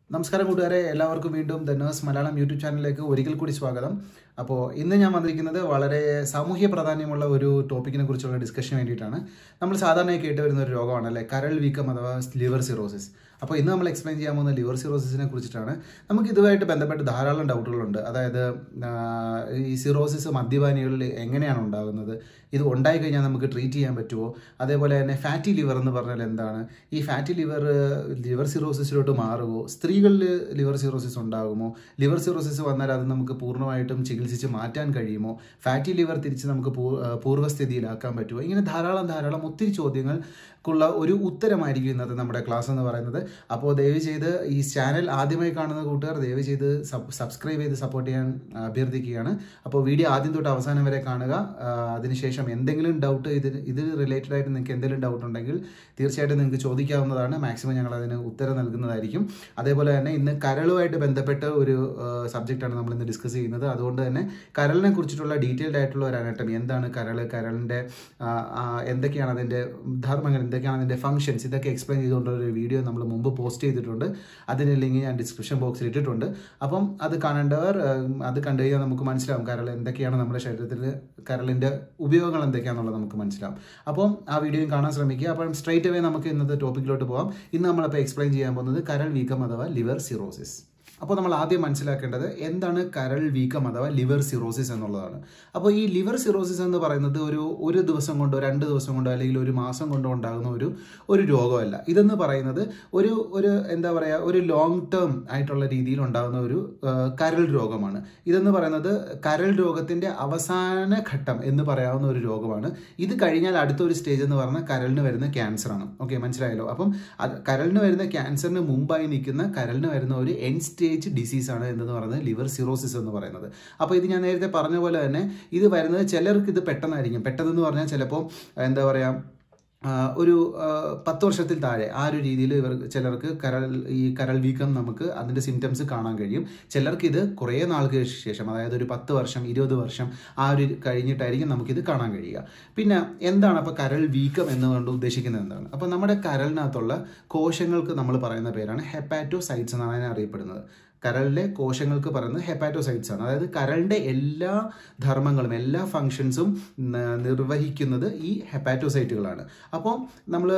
നമസ്കാരം കൂട്ടുകാരെ എല്ലാവർക്കും വീണ്ടും ദ നേഴ്സ് മലയാളം യൂട്യൂബ് ചാനലിലേക്ക് ഒരിക്കൽ കൂടി സ്വാഗതം അപ്പോൾ ഇന്ന് ഞാൻ വന്നിരിക്കുന്നത് വളരെ സാമൂഹ്യ പ്രാധാന്യമുള്ള ഒരു ടോപ്പിക്കിനെ കുറിച്ചുള്ള ഡിസ്കഷന് വേണ്ടിയിട്ടാണ് നമ്മൾ സാധാരണയായി കേട്ട് വരുന്ന ഒരു രോഗമാണ് അല്ലേ കരൾ വീക്കം അഥവാ ലിവർ സിറോസിസ് അപ്പോൾ ഇന്ന് നമ്മൾ എക്സ്പ്ലെയിൻ ചെയ്യാൻ പോകുന്ന ലിവർ സിറോസിസിനെ കുറിച്ചിട്ടാണ് നമുക്ക് ഇതുമായിട്ട് ബന്ധപ്പെട്ട് ധാരാളം ഡൗട്ടുകളുണ്ട് അതായത് ആ, ഈ സിറോസിസ് മദ്യപാനികളിൽ എങ്ങനെയാണ് ഉണ്ടാകുന്നത് ഇത് ഉണ്ടായി കഴിഞ്ഞാൽ നമുക്ക് ട്രീറ്റ് ചെയ്യാൻ പറ്റുമോ അതേപോലെ തന്നെ ഫാറ്റി ലിവർ എന്ന് പറഞ്ഞാൽ എന്താണ് ഈ ഫാറ്റി ലിവർ ലിവർ സിറോസിസിലോട്ട് മാറുമോ സ്ത്രീകളിൽ ലിവർ സിറോസിസ് ഉണ്ടാകുമോ ലിവർ സിറോസിസ് വന്നാൽ അത് നമുക്ക് പൂർണ്ണമായിട്ടും ചികിത്സിച്ച് മാറ്റാൻ കഴിയുമോ ഫാറ്റി ലിവർ തിരിച്ച് നമുക്ക് പൂ- ആ, പൂർവ്വസ്ഥിതിയിലാക്കാൻ പറ്റുമോ ഇങ്ങനെ ധാരാളം ധാരാളം ഒത്തിരി ചോദ്യങ്ങൾക്കുള്ള ഒരു ഉത്തരമായിരിക്കും ഇന്നത്തെ നമ്മുടെ ക്ലാസ് എന്ന് പറയുന്നത് അപ്പോൾ ദയവ് ചെയ്ത് ഈ ചാനൽ ആദ്യമായി കാണുന്ന കൂട്ടുകാർ ദയവ് ചെയ്ത് സബ് സബ്സ്ക്രൈബ് ചെയ്ത് സപ്പോർട്ട് ചെയ്യാൻ ആ, അഭ്യർത്ഥിക്കുകയാണ് അപ്പോൾ വീഡിയോ ആദ്യം തൊട്ട് അവസാനം വരെ കാണുക ആ, അതിനുശേഷം എന്തെങ്കിലും ഡൗട്ട് ഇത് ഇത് റിലേറ്റഡ് ആയിട്ട് നിങ്ങൾക്ക് എന്തെങ്കിലും ഡൗട്ട് ഉണ്ടെങ്കിൽ തീർച്ചയായിട്ടും നിങ്ങൾക്ക് ചോദിക്കാവുന്നതാണ് മാക്സിമം ഞങ്ങൾ അതിന് ഉത്തരം നൽകുന്നതായിരിക്കും അതേപോലെ തന്നെ ഇന്ന് കരളുമായിട്ട് ബന്ധപ്പെട്ട ഒരു സബ്ജക്റ്റാണ് നമ്മൾ ഇന്ന് ഡിസ്കസ് ചെയ്യുന്നത് അതുകൊണ്ട് തന്നെ കരളിനെ കുറിച്ചിട്ടുള്ള ഡീറ്റെയിൽഡ് ആയിട്ടുള്ള ഒരു അനട്ടമി എന്താണ് കരൾ കരളിൻ്റെ എന്തൊക്കെയാണ് അതിൻ്റെ ധർമ്മങ്ങൾ എന്തൊക്കെയാണ് അതിൻ്റെ ഫങ്ഷൻസ് ഇതൊക്കെ എക്സ്പ്ലെയിൻ ചെയ്തുകൊണ്ടുള്ള ഒരു വീഡിയോ നമ്മൾ മുമ്പ് പോസ്റ്റ് ചെയ്തിട്ടുണ്ട് അതിൻ്റെ ലിങ്ക് ഞാൻ ഡിസ്ക്രിപ്ഷൻ ബോക്സിൽ ഇട്ടിട്ടുണ്ട് അപ്പം അത് കാണേണ്ടവർ ആ, അത് കണ്ടു കഴിഞ്ഞാൽ നമുക്ക് മനസ്സിലാവും കരൾ എന്തൊക്കെയാണ് നമ്മുടെ ശരീരത്തിൽ കരളിൻ്റെ ഉപയോഗങ്ങൾ എന്തൊക്കെയാണെന്നുള്ളത് നമുക്ക് മനസ്സിലാവും അപ്പം ആ വീഡിയോയും കാണാൻ ശ്രമിക്കുക അപ്പം സ്ട്രൈറ്റ് അവേ നമുക്ക് ഇന്നത്തെ ടോപ്പിക്കിലോട്ട് പോകാം ഇന്ന് നമ്മളപ്പോൾ എക്സ്പ്ലെയിൻ ചെയ്യാൻ പോകുന്നത് കരൾ വീക്കം അഥവാ ലിവർ സിറോസിസ് അപ്പോൾ നമ്മൾ ആദ്യം മനസ്സിലാക്കേണ്ടത് എന്താണ് കരൾ വീക്കം അഥവാ ലിവർ സിറോസിസ് എന്നുള്ളതാണ് അപ്പോൾ ഈ ലിവർ സിറോസിസ് എന്ന് പറയുന്നത് ഒരു ഒരു ദിവസം കൊണ്ടോ രണ്ട് ദിവസം കൊണ്ടോ അല്ലെങ്കിൽ ഒരു മാസം കൊണ്ടോ ഉണ്ടാകുന്ന ഒരു ഒരു രോഗമല്ല ഇതെന്ന് പറയുന്നത് ഒരു ഒരു എന്താ പറയുക ഒരു ലോങ് ടേം ആയിട്ടുള്ള രീതിയിൽ ഉണ്ടാകുന്ന ഒരു ആ, കരൾ രോഗമാണ് ഇതെന്ന് പറയുന്നത് കരൾ രോഗത്തിൻ്റെ അവസാന ഘട്ടം എന്ന് പറയാവുന്ന ഒരു രോഗമാണ് ഇത് കഴിഞ്ഞാൽ അടുത്ത ഒരു സ്റ്റേജ് എന്ന് പറഞ്ഞാൽ കരളിന് വരുന്ന ക്യാൻസറാണ് ഓക്കെ മനസ്സിലായല്ലോ അപ്പം അത് കരളിന് വരുന്ന ക്യാൻസറിന് മുമ്പായി നിൽക്കുന്ന കരളിന് വരുന്ന ഒരു എൻ സ്റ്റേജ് ഡിസീസ് ആണ് എന്തെന്ന് പറയുന്നത് ലിവർ സിറോസിസ് എന്ന് പറയുന്നത് അപ്പോൾ ഇത് ഞാൻ നേരത്തെ പറഞ്ഞ പോലെ തന്നെ ഇത് വരുന്നത് ചിലർക്ക് ഇത് പെട്ടെന്നായിരിക്കും പെട്ടെന്ന് പറഞ്ഞാൽ ചിലപ്പോൾ എന്താ പറയുക ആ, ഒരു ആ, പത്ത് വർഷത്തിൽ താഴെ ആ ഒരു രീതിയിൽ ഇവർ ചിലർക്ക് കരൾ ഈ കരൾ വീക്കം നമുക്ക് അതിൻ്റെ സിംറ്റംസ് കാണാൻ കഴിയും ചിലർക്ക് ഇത് കുറേ നാൾക്ക് ശേഷം അതായത് ഒരു പത്ത് വർഷം ഇരുപത് വർഷം ആ ഒരു കഴിഞ്ഞിട്ടായിരിക്കും നമുക്കിത് കാണാൻ കഴിയുക പിന്നെ എന്താണ് അപ്പോൾ കരൾ വീക്കം എന്നുകൊണ്ട് ഉദ്ദേശിക്കുന്നത് എന്താണ് അപ്പോൾ നമ്മുടെ കരളിനകത്തുള്ള കോശങ്ങൾക്ക് നമ്മൾ പറയുന്ന പേരാണ് ഹെപ്പാറ്റോസൈറ്റ്സ് എന്നാണ് അതിനെ അറിയപ്പെടുന്നത് കരളിലെ കോശങ്ങൾക്ക് പറയുന്നത് ഹെപ്പാറ്റോസൈറ്റ്സ് ആണ് അതായത് കരളിൻ്റെ എല്ലാ ധർമ്മങ്ങളും എല്ലാ ഫങ്ഷൻസും നിർവഹിക്കുന്നത് ഈ ഹെപ്പാറ്റോസൈറ്റുകളാണ് അപ്പോൾ നമ്മൾ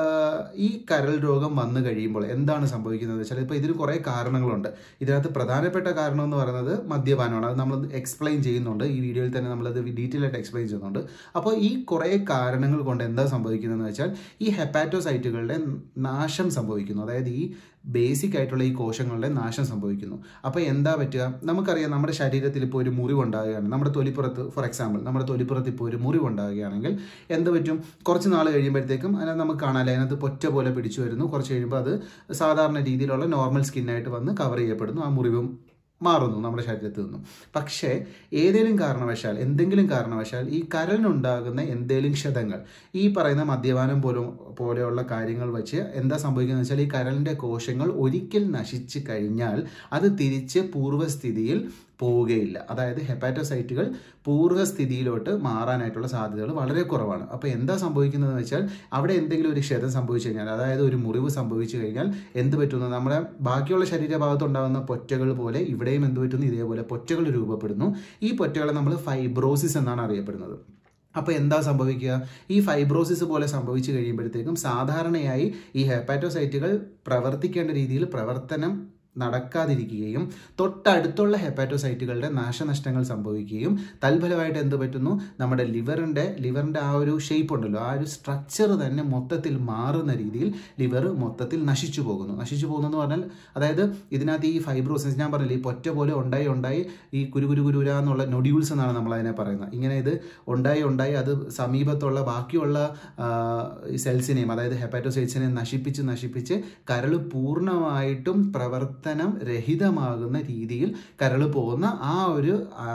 ഈ കരൾ രോഗം വന്നു കഴിയുമ്പോൾ എന്താണ് സംഭവിക്കുന്നത് വെച്ചാൽ ഇപ്പോൾ ഇതിന് കുറേ കാരണങ്ങളുണ്ട് ഇതിനകത്ത് പ്രധാനപ്പെട്ട കാരണം എന്ന് പറയുന്നത് മദ്യപാനമാണ് അത് നമ്മൾ എക്സ്പ്ലെയിൻ ചെയ്യുന്നുണ്ട് ഈ വീഡിയോയിൽ തന്നെ നമ്മളത് ഡീറ്റെയിൽ ആയിട്ട് എക്സ്പ്ലെയിൻ ചെയ്യുന്നുണ്ട് അപ്പോൾ ഈ കുറേ കാരണങ്ങൾ കൊണ്ട് എന്താ സംഭവിക്കുന്നതെന്ന് വെച്ചാൽ ഈ ഹെപ്പാറ്റോസൈറ്റുകളുടെ നാശം സംഭവിക്കുന്നു അതായത് ഈ ബേസിക് ആയിട്ടുള്ള ഈ കോശങ്ങളുടെ നാശം സംഭവിക്കുന്നു അപ്പോൾ എന്താ പറ്റുക നമുക്കറിയാം നമ്മുടെ ശരീരത്തിൽ ഇപ്പോൾ ഒരു മുറിവുണ്ടാകുകയാണ് നമ്മുടെ തൊലിപ്പുറത്ത് ഫോർ എക്സാമ്പിൾ നമ്മുടെ തൊലിപ്പുറത്ത് ഇപ്പോൾ ഒരു മുറിവുണ്ടാകുകയാണെങ്കിൽ എന്ത് പറ്റും കുറച്ച് നാൾ കഴിയുമ്പോഴത്തേക്കും അതിനകത്ത് നമുക്ക് കാണാമല്ലോ അതിനകത്ത് പൊറ്റ പോലെ പിടിച്ചു വരുന്നു കുറച്ച് കഴിയുമ്പോൾ അത് സാധാരണ രീതിയിലുള്ള നോർമൽ സ്കിന്നായിട്ട് വന്ന് കവർ ചെയ്യപ്പെടുന്നു ആ മുറിവും മാറുന്നു നമ്മുടെ ശരീരത്തിൽ നിന്നും പക്ഷേ ഏതെങ്കിലും കാരണവശാൽ എന്തെങ്കിലും കാരണവശാൽ ഈ കരളിനുണ്ടാകുന്ന എന്തെങ്കിലും ക്ഷതങ്ങൾ ഈ പറയുന്ന മദ്യപാനം പോലും പോലെയുള്ള കാര്യങ്ങൾ വെച്ച് എന്താ സംഭവിക്കുന്നത് വെച്ചാൽ ഈ കരളിൻ്റെ കോശങ്ങൾ ഒരിക്കൽ നശിച്ചു കഴിഞ്ഞാൽ അത് തിരിച്ച് പൂർവ്വസ്ഥിതിയിൽ പോവുകയില്ല അതായത് ഹെപ്പാറ്റോസൈറ്റുകൾ പൂർവ്വസ്ഥിതിയിലോട്ട് മാറാനായിട്ടുള്ള സാധ്യതകൾ വളരെ കുറവാണ് അപ്പോൾ എന്താ സംഭവിക്കുന്നതെന്ന് വെച്ചാൽ അവിടെ എന്തെങ്കിലും ഒരു ക്ഷതം സംഭവിച്ചു കഴിഞ്ഞാൽ അതായത് ഒരു മുറിവ് സംഭവിച്ചു കഴിഞ്ഞാൽ എന്ത് പറ്റുന്നു നമ്മുടെ ബാക്കിയുള്ള ശരീരഭാഗത്ത് ഉണ്ടാകുന്ന പൊറ്റകൾ പോലെ ഇവിടെയും എന്ത് പറ്റുന്നു ഇതേപോലെ പൊറ്റകൾ രൂപപ്പെടുന്നു ഈ പൊറ്റകളെ നമ്മൾ ഫൈബ്രോസിസ് എന്നാണ് അറിയപ്പെടുന്നത് അപ്പോൾ എന്താ സംഭവിക്കുക ഈ ഫൈബ്രോസിസ് പോലെ സംഭവിച്ചു കഴിയുമ്പോഴത്തേക്കും സാധാരണയായി ഈ ഹെപ്പാറ്റോസൈറ്റുകൾ പ്രവർത്തിക്കേണ്ട രീതിയിൽ പ്രവർത്തനം നടക്കാതിരിക്കുകയും തൊട്ടടുത്തുള്ള ഹെപ്പാറ്റോസൈറ്റുകളുടെ നാശനഷ്ടങ്ങൾ സംഭവിക്കുകയും തൽഫലമായിട്ട് എന്ത് പറ്റുന്നു നമ്മുടെ ലിവറിൻ്റെ ലിവറിൻ്റെ ആ ഒരു ഷേപ്പ് ഉണ്ടല്ലോ ആ ഒരു സ്ട്രക്ചർ തന്നെ മൊത്തത്തിൽ മാറുന്ന രീതിയിൽ ലിവർ മൊത്തത്തിൽ നശിച്ചു പോകുന്നു നശിച്ചു പോകുന്നു എന്ന് പറഞ്ഞാൽ അതായത് ഇതിനകത്ത് ഈ ഫൈബ്രോസിസ് ഞാൻ പറഞ്ഞില്ലേ ഈ പൊറ്റ പോലെ ഉണ്ടായി ഉണ്ടായി ഈ കുരു കുരു കുരുര എന്നുള്ള നൊഡ്യൂൾസ് എന്നാണ് നമ്മൾ അതിനെ പറയുന്നത് ഇങ്ങനെ ഇത് ഉണ്ടായി ഉണ്ടായി അത് സമീപത്തുള്ള ബാക്കിയുള്ള ആ, ഈ സെൽസിനെയും അതായത് ഹെപ്പാറ്റോസൈറ്റ്സിനെയും നശിപ്പിച്ച് നശിപ്പിച്ച് കരൾ പൂർണ്ണമായിട്ടും പ്രവർത്തനം രഹിതമാകുന്ന രീതിയിൽ കരൾ പോകുന്ന ആ ഒരു ആ,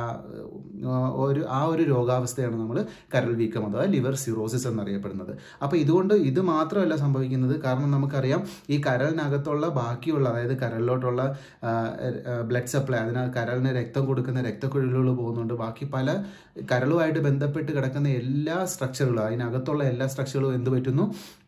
ഒരു ആ ഒരു രോഗാവസ്ഥയാണ് നമ്മൾ കരൾ വീക്കം അഥവാ ലിവർ സിറോസിസ് എന്നറിയപ്പെടുന്നത് അപ്പോൾ ഇതുകൊണ്ട് ഇത് മാത്രമല്ല സംഭവിക്കുന്നത് കാരണം നമുക്കറിയാം ഈ കരളിനകത്തുള്ള ബാക്കിയുള്ള അതായത് കരളിലോട്ടുള്ള ബ്ലഡ് സപ്ലൈ അതിന് കരളിന് രക്തം കൊടുക്കുന്ന രക്തക്കുഴലുകൾ പോകുന്നുണ്ട് ബാക്കി പല കരളുമായിട്ട് ബന്ധപ്പെട്ട് കിടക്കുന്ന എല്ലാ സ്ട്രക്ചറുകളും അതിനകത്തുള്ള എല്ലാ സ്ട്രക്ചറുകളും എന്ത് പറ്റുന്നു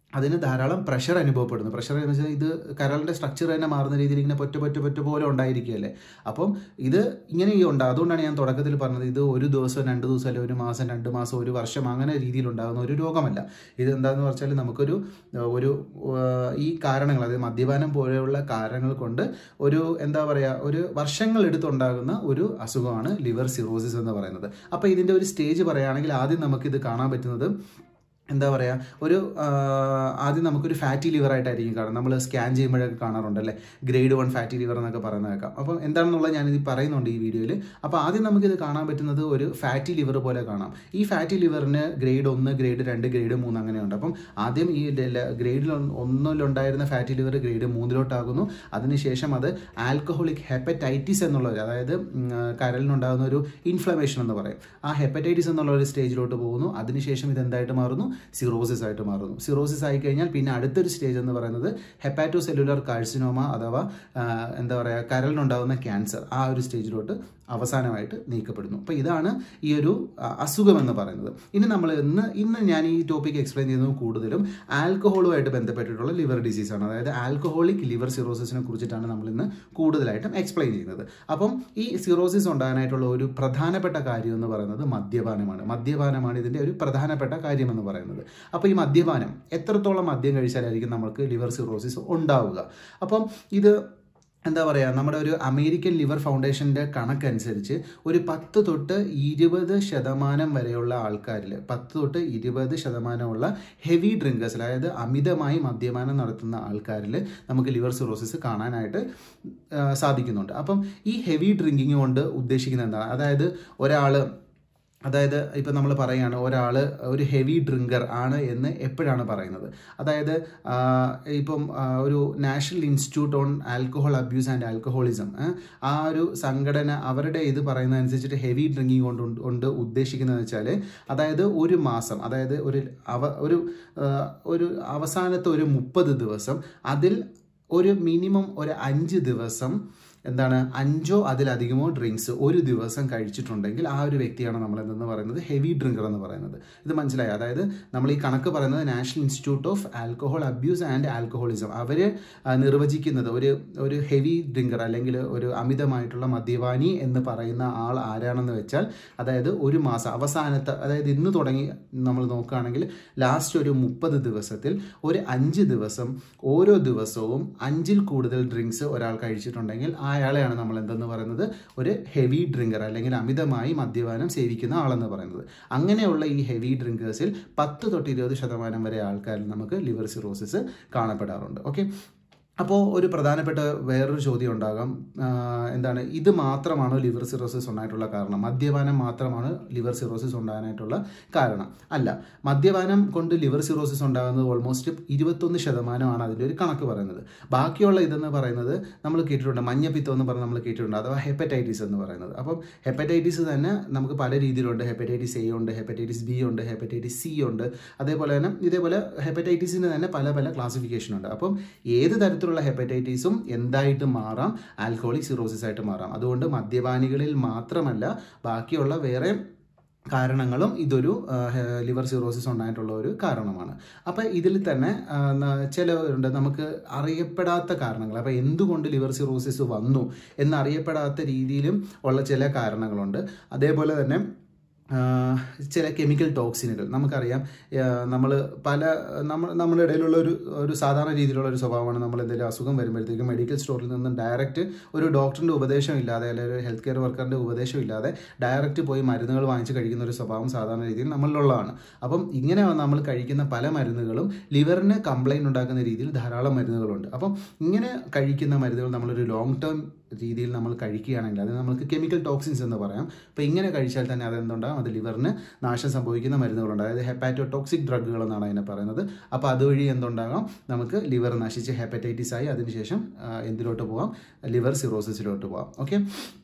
അതിന് ധാരാളം പ്രഷർ അനുഭവപ്പെടുന്നു പ്രഷർ എന്ന് വെച്ചാൽ ഇത് കരളിൻ്റെ സ്ട്രക്ചർ തന്നെ മാറുന്ന രീതിയിൽ ഇങ്ങനെ പൊറ്റ പൊറ്റ പൊറ്റ പോലെ ഉണ്ടായിരിക്കുകയല്ലേ അപ്പം ഇത് ഇങ്ങനെ ഈ ഉണ്ട് അതുകൊണ്ടാണ് ഞാൻ തുടക്കത്തിൽ പറഞ്ഞത് ഇത് ഒരു ദിവസം രണ്ട് ദിവസം അല്ലെങ്കിൽ ഒരു മാസം രണ്ട് മാസം ഒരു വർഷം അങ്ങനെ രീതിയിൽ ഉണ്ടാകുന്ന ഒരു രോഗമല്ല ഇത് എന്താണെന്ന് വെച്ചാൽ നമുക്കൊരു ഒരു ഏഹ്, ഈ കാരണങ്ങൾ അതായത് മദ്യപാനം പോലെയുള്ള കാരണങ്ങൾ കൊണ്ട് ഒരു എന്താ പറയുക ഒരു വർഷങ്ങൾ എടുത്തുണ്ടാകുന്ന ഒരു അസുഖമാണ് ലിവർ സിറോസിസ് എന്ന് പറയുന്നത് അപ്പോൾ ഇതിൻ്റെ ഒരു സ്റ്റേജ് പറയുകയാണെങ്കിൽ ആദ്യം നമുക്കിത് കാണാൻ പറ്റുന്നത് എന്താ പറയുക ഒരു ആ, ആദ്യം നമുക്കൊരു ഫാറ്റി ലിവർ ആയിട്ടായിരിക്കും കാണാം നമ്മൾ സ്കാൻ ചെയ്യുമ്പോഴൊക്കെ കാണാറുണ്ടല്ലേ ഗ്രേഡ് വൺ ഫാറ്റി ലിവർ എന്നൊക്കെ പറയുന്നത് കേൾക്കാം അപ്പം എന്താണെന്നുള്ളത് ഞാനിത് പറയുന്നുണ്ട് ഈ വീഡിയോയിൽ അപ്പോൾ ആദ്യം നമുക്കിത് കാണാൻ പറ്റുന്നത് ഒരു ഫാറ്റി ലിവർ പോലെ കാണാം ഈ ഫാറ്റി ലിവറിന് ഗ്രേഡ് ഒന്ന് ഗ്രേഡ് രണ്ട് ഗ്രേഡ് മൂന്ന് അങ്ങനെയുണ്ട് അപ്പം ആദ്യം ഈ ഗ്രേഡിൽ ഒന്നിലുണ്ടായിരുന്ന ഫാറ്റി ലിവർ ഗ്രേഡ് മൂന്നിലോട്ടാകുന്നു അതിനുശേഷം അത് ആൽക്കഹോളിക് ഹെപ്പറ്റൈറ്റിസ് എന്നുള്ള ഒരു അതായത് ഉം, ആ, കരളിനുണ്ടാകുന്ന ഒരു ഇൻഫ്ലമേഷൻ എന്ന് പറയും ആ ഹെപ്പറ്റൈറ്റിസ് എന്നുള്ള ഒരു സ്റ്റേജിലോട്ട് പോകുന്നു അതിനുശേഷം ഇത് എന്തായിട്ട് മാറുന്നു സിറോസിസ് ആയിട്ട് മാറുന്നു സിറോസിസ് ആയി കഴിഞ്ഞാൽ പിന്നെ അടുത്തൊരു സ്റ്റേജ് എന്ന് പറയുന്നത് ഹെപ്പാറ്റോ സെല്ലുലർ കാഴ്സിനോമ അഥവാ ആ, എന്താ പറയുക കരളിനുണ്ടാകുന്ന ക്യാൻസർ ആ ഒരു സ്റ്റേജിലോട്ട് അവസാനമായിട്ട് നീക്കപ്പെടുന്നു അപ്പോൾ ഇതാണ് ഈ ഒരു ആ, അസുഖം എന്ന് പറയുന്നത് ഇനി നമ്മൾ ഇന്ന് ഇന്ന് ഞാൻ ഈ ടോപ്പിക് എക്സ്പ്ലെയിൻ ചെയ്യുന്നത് കൂടുതലും ആൽക്കഹോളുമായിട്ട് ബന്ധപ്പെട്ടിട്ടുള്ള ലിവർ ഡിസീസാണ് അതായത് ആൽക്കഹോളിക് ലിവർ സിറോസിസിനെ കുറിച്ചിട്ടാണ് നമ്മൾ ഇന്ന് കൂടുതലായിട്ടും എക്സ്പ്ലെയിൻ ചെയ്യുന്നത് അപ്പം ഈ സിറോസിസ് ഉണ്ടാകാനായിട്ടുള്ള ഒരു പ്രധാനപ്പെട്ട കാര്യം എന്ന് പറയുന്നത് മദ്യപാനമാണ് മദ്യപാനമാണ് ഇതിൻ്റെ ഒരു പ്രധാനപ്പെട്ട കാര്യം എന്ന് പറയുന്നത് അപ്പോൾ ഈ മദ്യപാനം എത്രത്തോളം മദ്യം കഴിച്ചാലായിരിക്കും നമുക്ക് ലിവർ സിറോസിസ് ഉണ്ടാവുക അപ്പം ഇത് എന്താ പറയുക നമ്മുടെ ഒരു അമേരിക്കൻ ലിവർ ഫൗണ്ടേഷൻ്റെ കണക്കനുസരിച്ച് ഒരു പത്ത് തൊട്ട് ഇരുപത് ശതമാനം വരെയുള്ള ആൾക്കാരിൽ പത്ത് തൊട്ട് ഇരുപത് ശതമാനമുള്ള ഹെവി ഡ്രിങ്കേഴ്സിൽ അതായത് അമിതമായി മദ്യപാനം നടത്തുന്ന ആൾക്കാരിൽ നമുക്ക് ലിവർ സിറോസിസ് കാണാനായിട്ട് ആ, സാധിക്കുന്നുണ്ട് അപ്പം ഈ ഹെവി ഡ്രിങ്കിങ് കൊണ്ട് ഉദ്ദേശിക്കുന്നത് എന്താണ് അതായത് ഒരാൾ അതായത് ഇപ്പം നമ്മൾ പറയുകയാണ് ഒരാൾ ഒരു ഹെവി ഡ്രിങ്കർ ആണ് എന്ന് എപ്പോഴാണ് പറയുന്നത് അതായത് ആ, ഇപ്പം ആ, ഒരു national institute on alcohol abuse and alcoholism ആ ഒരു സംഘടന അവരുടെ ഇത് പറയുന്നതനുസരിച്ചിട്ട് ഹെവി ഡ്രിങ്കിങ് കൊണ്ട് ഉണ്ട്- കൊണ്ട് ഉദ്ദേശിക്കുന്നത് വെച്ചാൽ അതായത് ഒരു മാസം അതായത് ഒരു അവ ഒരു ആ, ഒരു അവസാനത്തെ ഒരു മുപ്പത് ദിവസം അതിൽ ഒരു മിനിമം ഒരു അഞ്ച് ദിവസം എന്താണ് അഞ്ചോ അതിലധികമോ ഡ്രിങ്ക്സ് ഒരു ദിവസം കഴിച്ചിട്ടുണ്ടെങ്കിൽ ആ ഒരു വ്യക്തിയാണ് നമ്മൾ എന്തെന്ന് പറയുന്നത് ഹെവി ഡ്രിങ്കർ എന്ന് പറയുന്നത് ഇത് മനസ്സിലായി അതായത് നമ്മൾ ഈ കണക്ക് പറയുന്നത് national institute of alcohol abuse and alcoholism അവർ നിർവചിക്കുന്നത് ഒരു ഒരു ഹെവി ഡ്രിങ്കർ അല്ലെങ്കിൽ ഒരു അമിതമായിട്ടുള്ള മദ്യപാനി എന്ന് പറയുന്ന ആൾ ആരാണെന്ന് വെച്ചാൽ അതായത് ഒരു മാസം അവസാനത്തെ അതായത് ഇന്ന് തുടങ്ങി നമ്മൾ നോക്കുകയാണെങ്കിൽ ലാസ്റ്റ് ഒരു മുപ്പത് ദിവസത്തിൽ ഒരു അഞ്ച് ദിവസം ഓരോ ദിവസവും അഞ്ചിൽ കൂടുതൽ ഡ്രിങ്ക്സ് ഒരാൾ കഴിച്ചിട്ടുണ്ടെങ്കിൽ അയാളെയാണ് നമ്മൾ എന്തെന്ന് പറയുന്നത് ഒരു ഹെവി ഡ്രിങ്കർ അല്ലെങ്കിൽ അമിതമായി മദ്യപാനം സേവിക്കുന്ന ആളെന്ന് പറയുന്നത് അങ്ങനെയുള്ള ഈ ഹെവി ഡ്രിങ്കേഴ്സിൽ പത്ത് തൊട്ട് ഇരുപത് ശതമാനം വരെ ആൾക്കാരിൽ നമുക്ക് ലിവർ സിറോസിസ് കാണപ്പെടാറുണ്ട് ഓക്കെ അപ്പോൾ ഒരു പ്രധാനപ്പെട്ട വേറൊരു ചോദ്യം ഉണ്ടാകാം ആ, എന്താണ് ഇത് മാത്രമാണോ ലിവർ സിറോസിസ് ഉണ്ടായിട്ടുള്ള കാരണം മദ്യപാനം മാത്രമാണ് ലിവർ സിറോസിസ് ഉണ്ടാകാനായിട്ടുള്ള കാരണം അല്ല മദ്യപാനം കൊണ്ട് ലിവർ സിറോസിസ് ഉണ്ടാകുന്നത് ഓൾമോസ്റ്റ് ഇരുപത്തൊന്ന് ശതമാനമാണ് അതിൻ്റെ ഒരു കണക്ക് പറയുന്നത് ബാക്കിയുള്ള ഇതെന്ന് പറയുന്നത് നമ്മൾ കേട്ടിട്ടുണ്ട് മഞ്ഞപ്പിത്തം എന്ന് പറഞ്ഞ് നമ്മൾ കേട്ടിട്ടുണ്ട് അഥവാ ഹെപ്പറ്റൈറ്റിസ് എന്ന് പറയുന്നത് അപ്പം ഹെപ്പറ്റൈറ്റിസ് തന്നെ നമുക്ക് പല രീതിയിലുണ്ട് ഹെപ്പറ്റൈറ്റിസ് എ ഉണ്ട് ഹെപ്പറ്റൈറ്റിസ് ബി ഉണ്ട് ഹെപ്പറ്റൈറ്റിസ് സി ഉണ്ട് അതേപോലെ തന്നെ ഇതേപോലെ ഹെപ്പറ്റൈറ്റിസിന് തന്നെ പല പല ക്ലാസിഫിക്കേഷൻ ഉണ്ട് അപ്പം ഏത് തരത്തിലുള്ള ഹെപ്പറ്റൈറ്റിസും എന്തായിട്ട് മാറാം ആൽക്കഹോളിക് സിറോസിസ് ആയിട്ട് മാറാം അതുകൊണ്ട് മദ്യപാനികളിൽ മാത്രമല്ല ബാക്കിയുള്ള വേറെ കാരണങ്ങളും ഇതൊരു ലിവർ സിറോസിസ് ഉണ്ടായിട്ടുള്ള ഒരു കാരണമാണ് അപ്പോൾ ഇതിൽ തന്നെ ആ, ന- ചിലരുണ്ട് നമുക്ക് അറിയപ്പെടാത്ത കാരണങ്ങൾ അപ്പോൾ എന്തുകൊണ്ട് ലിവർ സിറോസിസ് വന്നു എന്നറിയപ്പെടാത്ത രീതിയിലും ഉള്ള ചില കാരണങ്ങളുണ്ട് അതേപോലെ തന്നെ ആ, ചില കെമിക്കൽ ടോക്സിനുകൾ നമുക്കറിയാം നമ്മൾ പല നമ്മൾ നമ്മുടെ ഇടയിലുള്ള ഒരു ഒരു സാധാരണ രീതിയിലുള്ള ഒരു സ്വഭാവമാണ് നമ്മൾ എന്തെങ്കിലും അസുഖം വരുമ്പോഴത്തേക്കും മെഡിക്കൽ സ്റ്റോറിൽ നിന്നും ഡയറക്റ്റ് ഒരു ഡോക്ടറിൻ്റെ ഉപദേശം ഇല്ലാതെ അല്ലെങ്കിൽ ഒരു ഹെൽത്ത് കെയർ വർക്കറിൻ്റെ ഉപദേശം ഇല്ലാതെ ഡയറക്റ്റ് പോയി മരുന്നുകൾ വാങ്ങിച്ച് കഴിക്കുന്ന ഒരു സ്വഭാവം സാധാരണ രീതിയിൽ നമ്മളിലുള്ളതാണ് അപ്പം ഇങ്ങനെ നമ്മൾ കഴിക്കുന്ന പല മരുന്നുകളും ലിവറിന് കംപ്ലൈൻറ്റ് ഉണ്ടാക്കുന്ന രീതിയിൽ ധാരാളം മരുന്നുകളുണ്ട് അപ്പം ഇങ്ങനെ കഴിക്കുന്ന മരുന്നുകൾ നമ്മളൊരു ലോങ് ടേം രീതിയിൽ നമ്മൾ കഴിക്കുകയാണെങ്കിൽ അത് നമുക്ക് കെമിക്കൽ ടോക്സിൻസ് എന്ന് പറയാം അപ്പോൾ ഇങ്ങനെ കഴിച്ചാൽ തന്നെ അതെന്തുണ്ടാകും അത് ലിവറിന് നാശം സംഭവിക്കുന്ന മരുന്നുകളുണ്ട് അതായത് ഹെപ്പാറ്റോ ടോക്സിക് ഡ്രഗുകൾ എന്നാണ് അതിനെ പറയുന്നത് അപ്പോൾ അതുവഴി എന്തുണ്ടാകാം നമുക്ക് ലിവർ നശിച്ച് ഹെപ്പറ്റൈറ്റിസ് ആയി അതിനുശേഷം ആ, എന്തിലോട്ട് പോകാം ലിവർ സിറോസിസിലോട്ട് പോകാം ഓക്കെ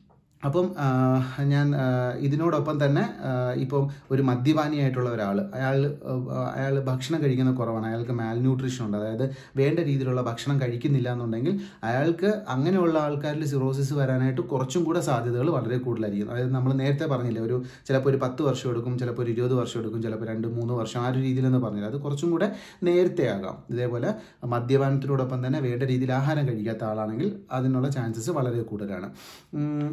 അപ്പം ആ, ഞാൻ ആ, ഇതിനോടൊപ്പം തന്നെ ആ, ഇപ്പം ഒരു മദ്യപാനിയായിട്ടുള്ള ഒരാൾ അയാൾ അയാൾ ഭക്ഷണം കഴിക്കുന്ന കുറവാണ് അയാൾക്ക് മാൽ ന്യൂട്രീഷൻ ഉണ്ട് അതായത് വേണ്ട രീതിയിലുള്ള ഭക്ഷണം കഴിക്കുന്നില്ല എന്നുണ്ടെങ്കിൽ അയാൾക്ക് അങ്ങനെയുള്ള ആൾക്കാരിൽ സിറോസിസ് വരാനായിട്ട് കുറച്ചും കൂടെ സാധ്യതകൾ വളരെ കൂടുതലായിരിക്കും അതായത് നമ്മൾ നേരത്തെ പറഞ്ഞില്ലേ ഒരു ചിലപ്പോൾ ഒരു പത്ത് വർഷം എടുക്കും ചിലപ്പോൾ ഒരു ഇരുപത് വർഷം എടുക്കും ചിലപ്പോൾ രണ്ട് മൂന്ന് വർഷം ആ ഒരു രീതിയിലെന്ന് പറഞ്ഞില്ല അത് കുറച്ചും കൂടെ നേരത്തെ ആകാം ഇതേപോലെ മദ്യപാനത്തിനോടൊപ്പം തന്നെ വേണ്ട രീതിയിൽ ആഹാരം കഴിക്കാത്ത ആളാണെങ്കിൽ അതിനുള്ള ചാൻസസ് വളരെ കൂടുതലാണ് ഉം,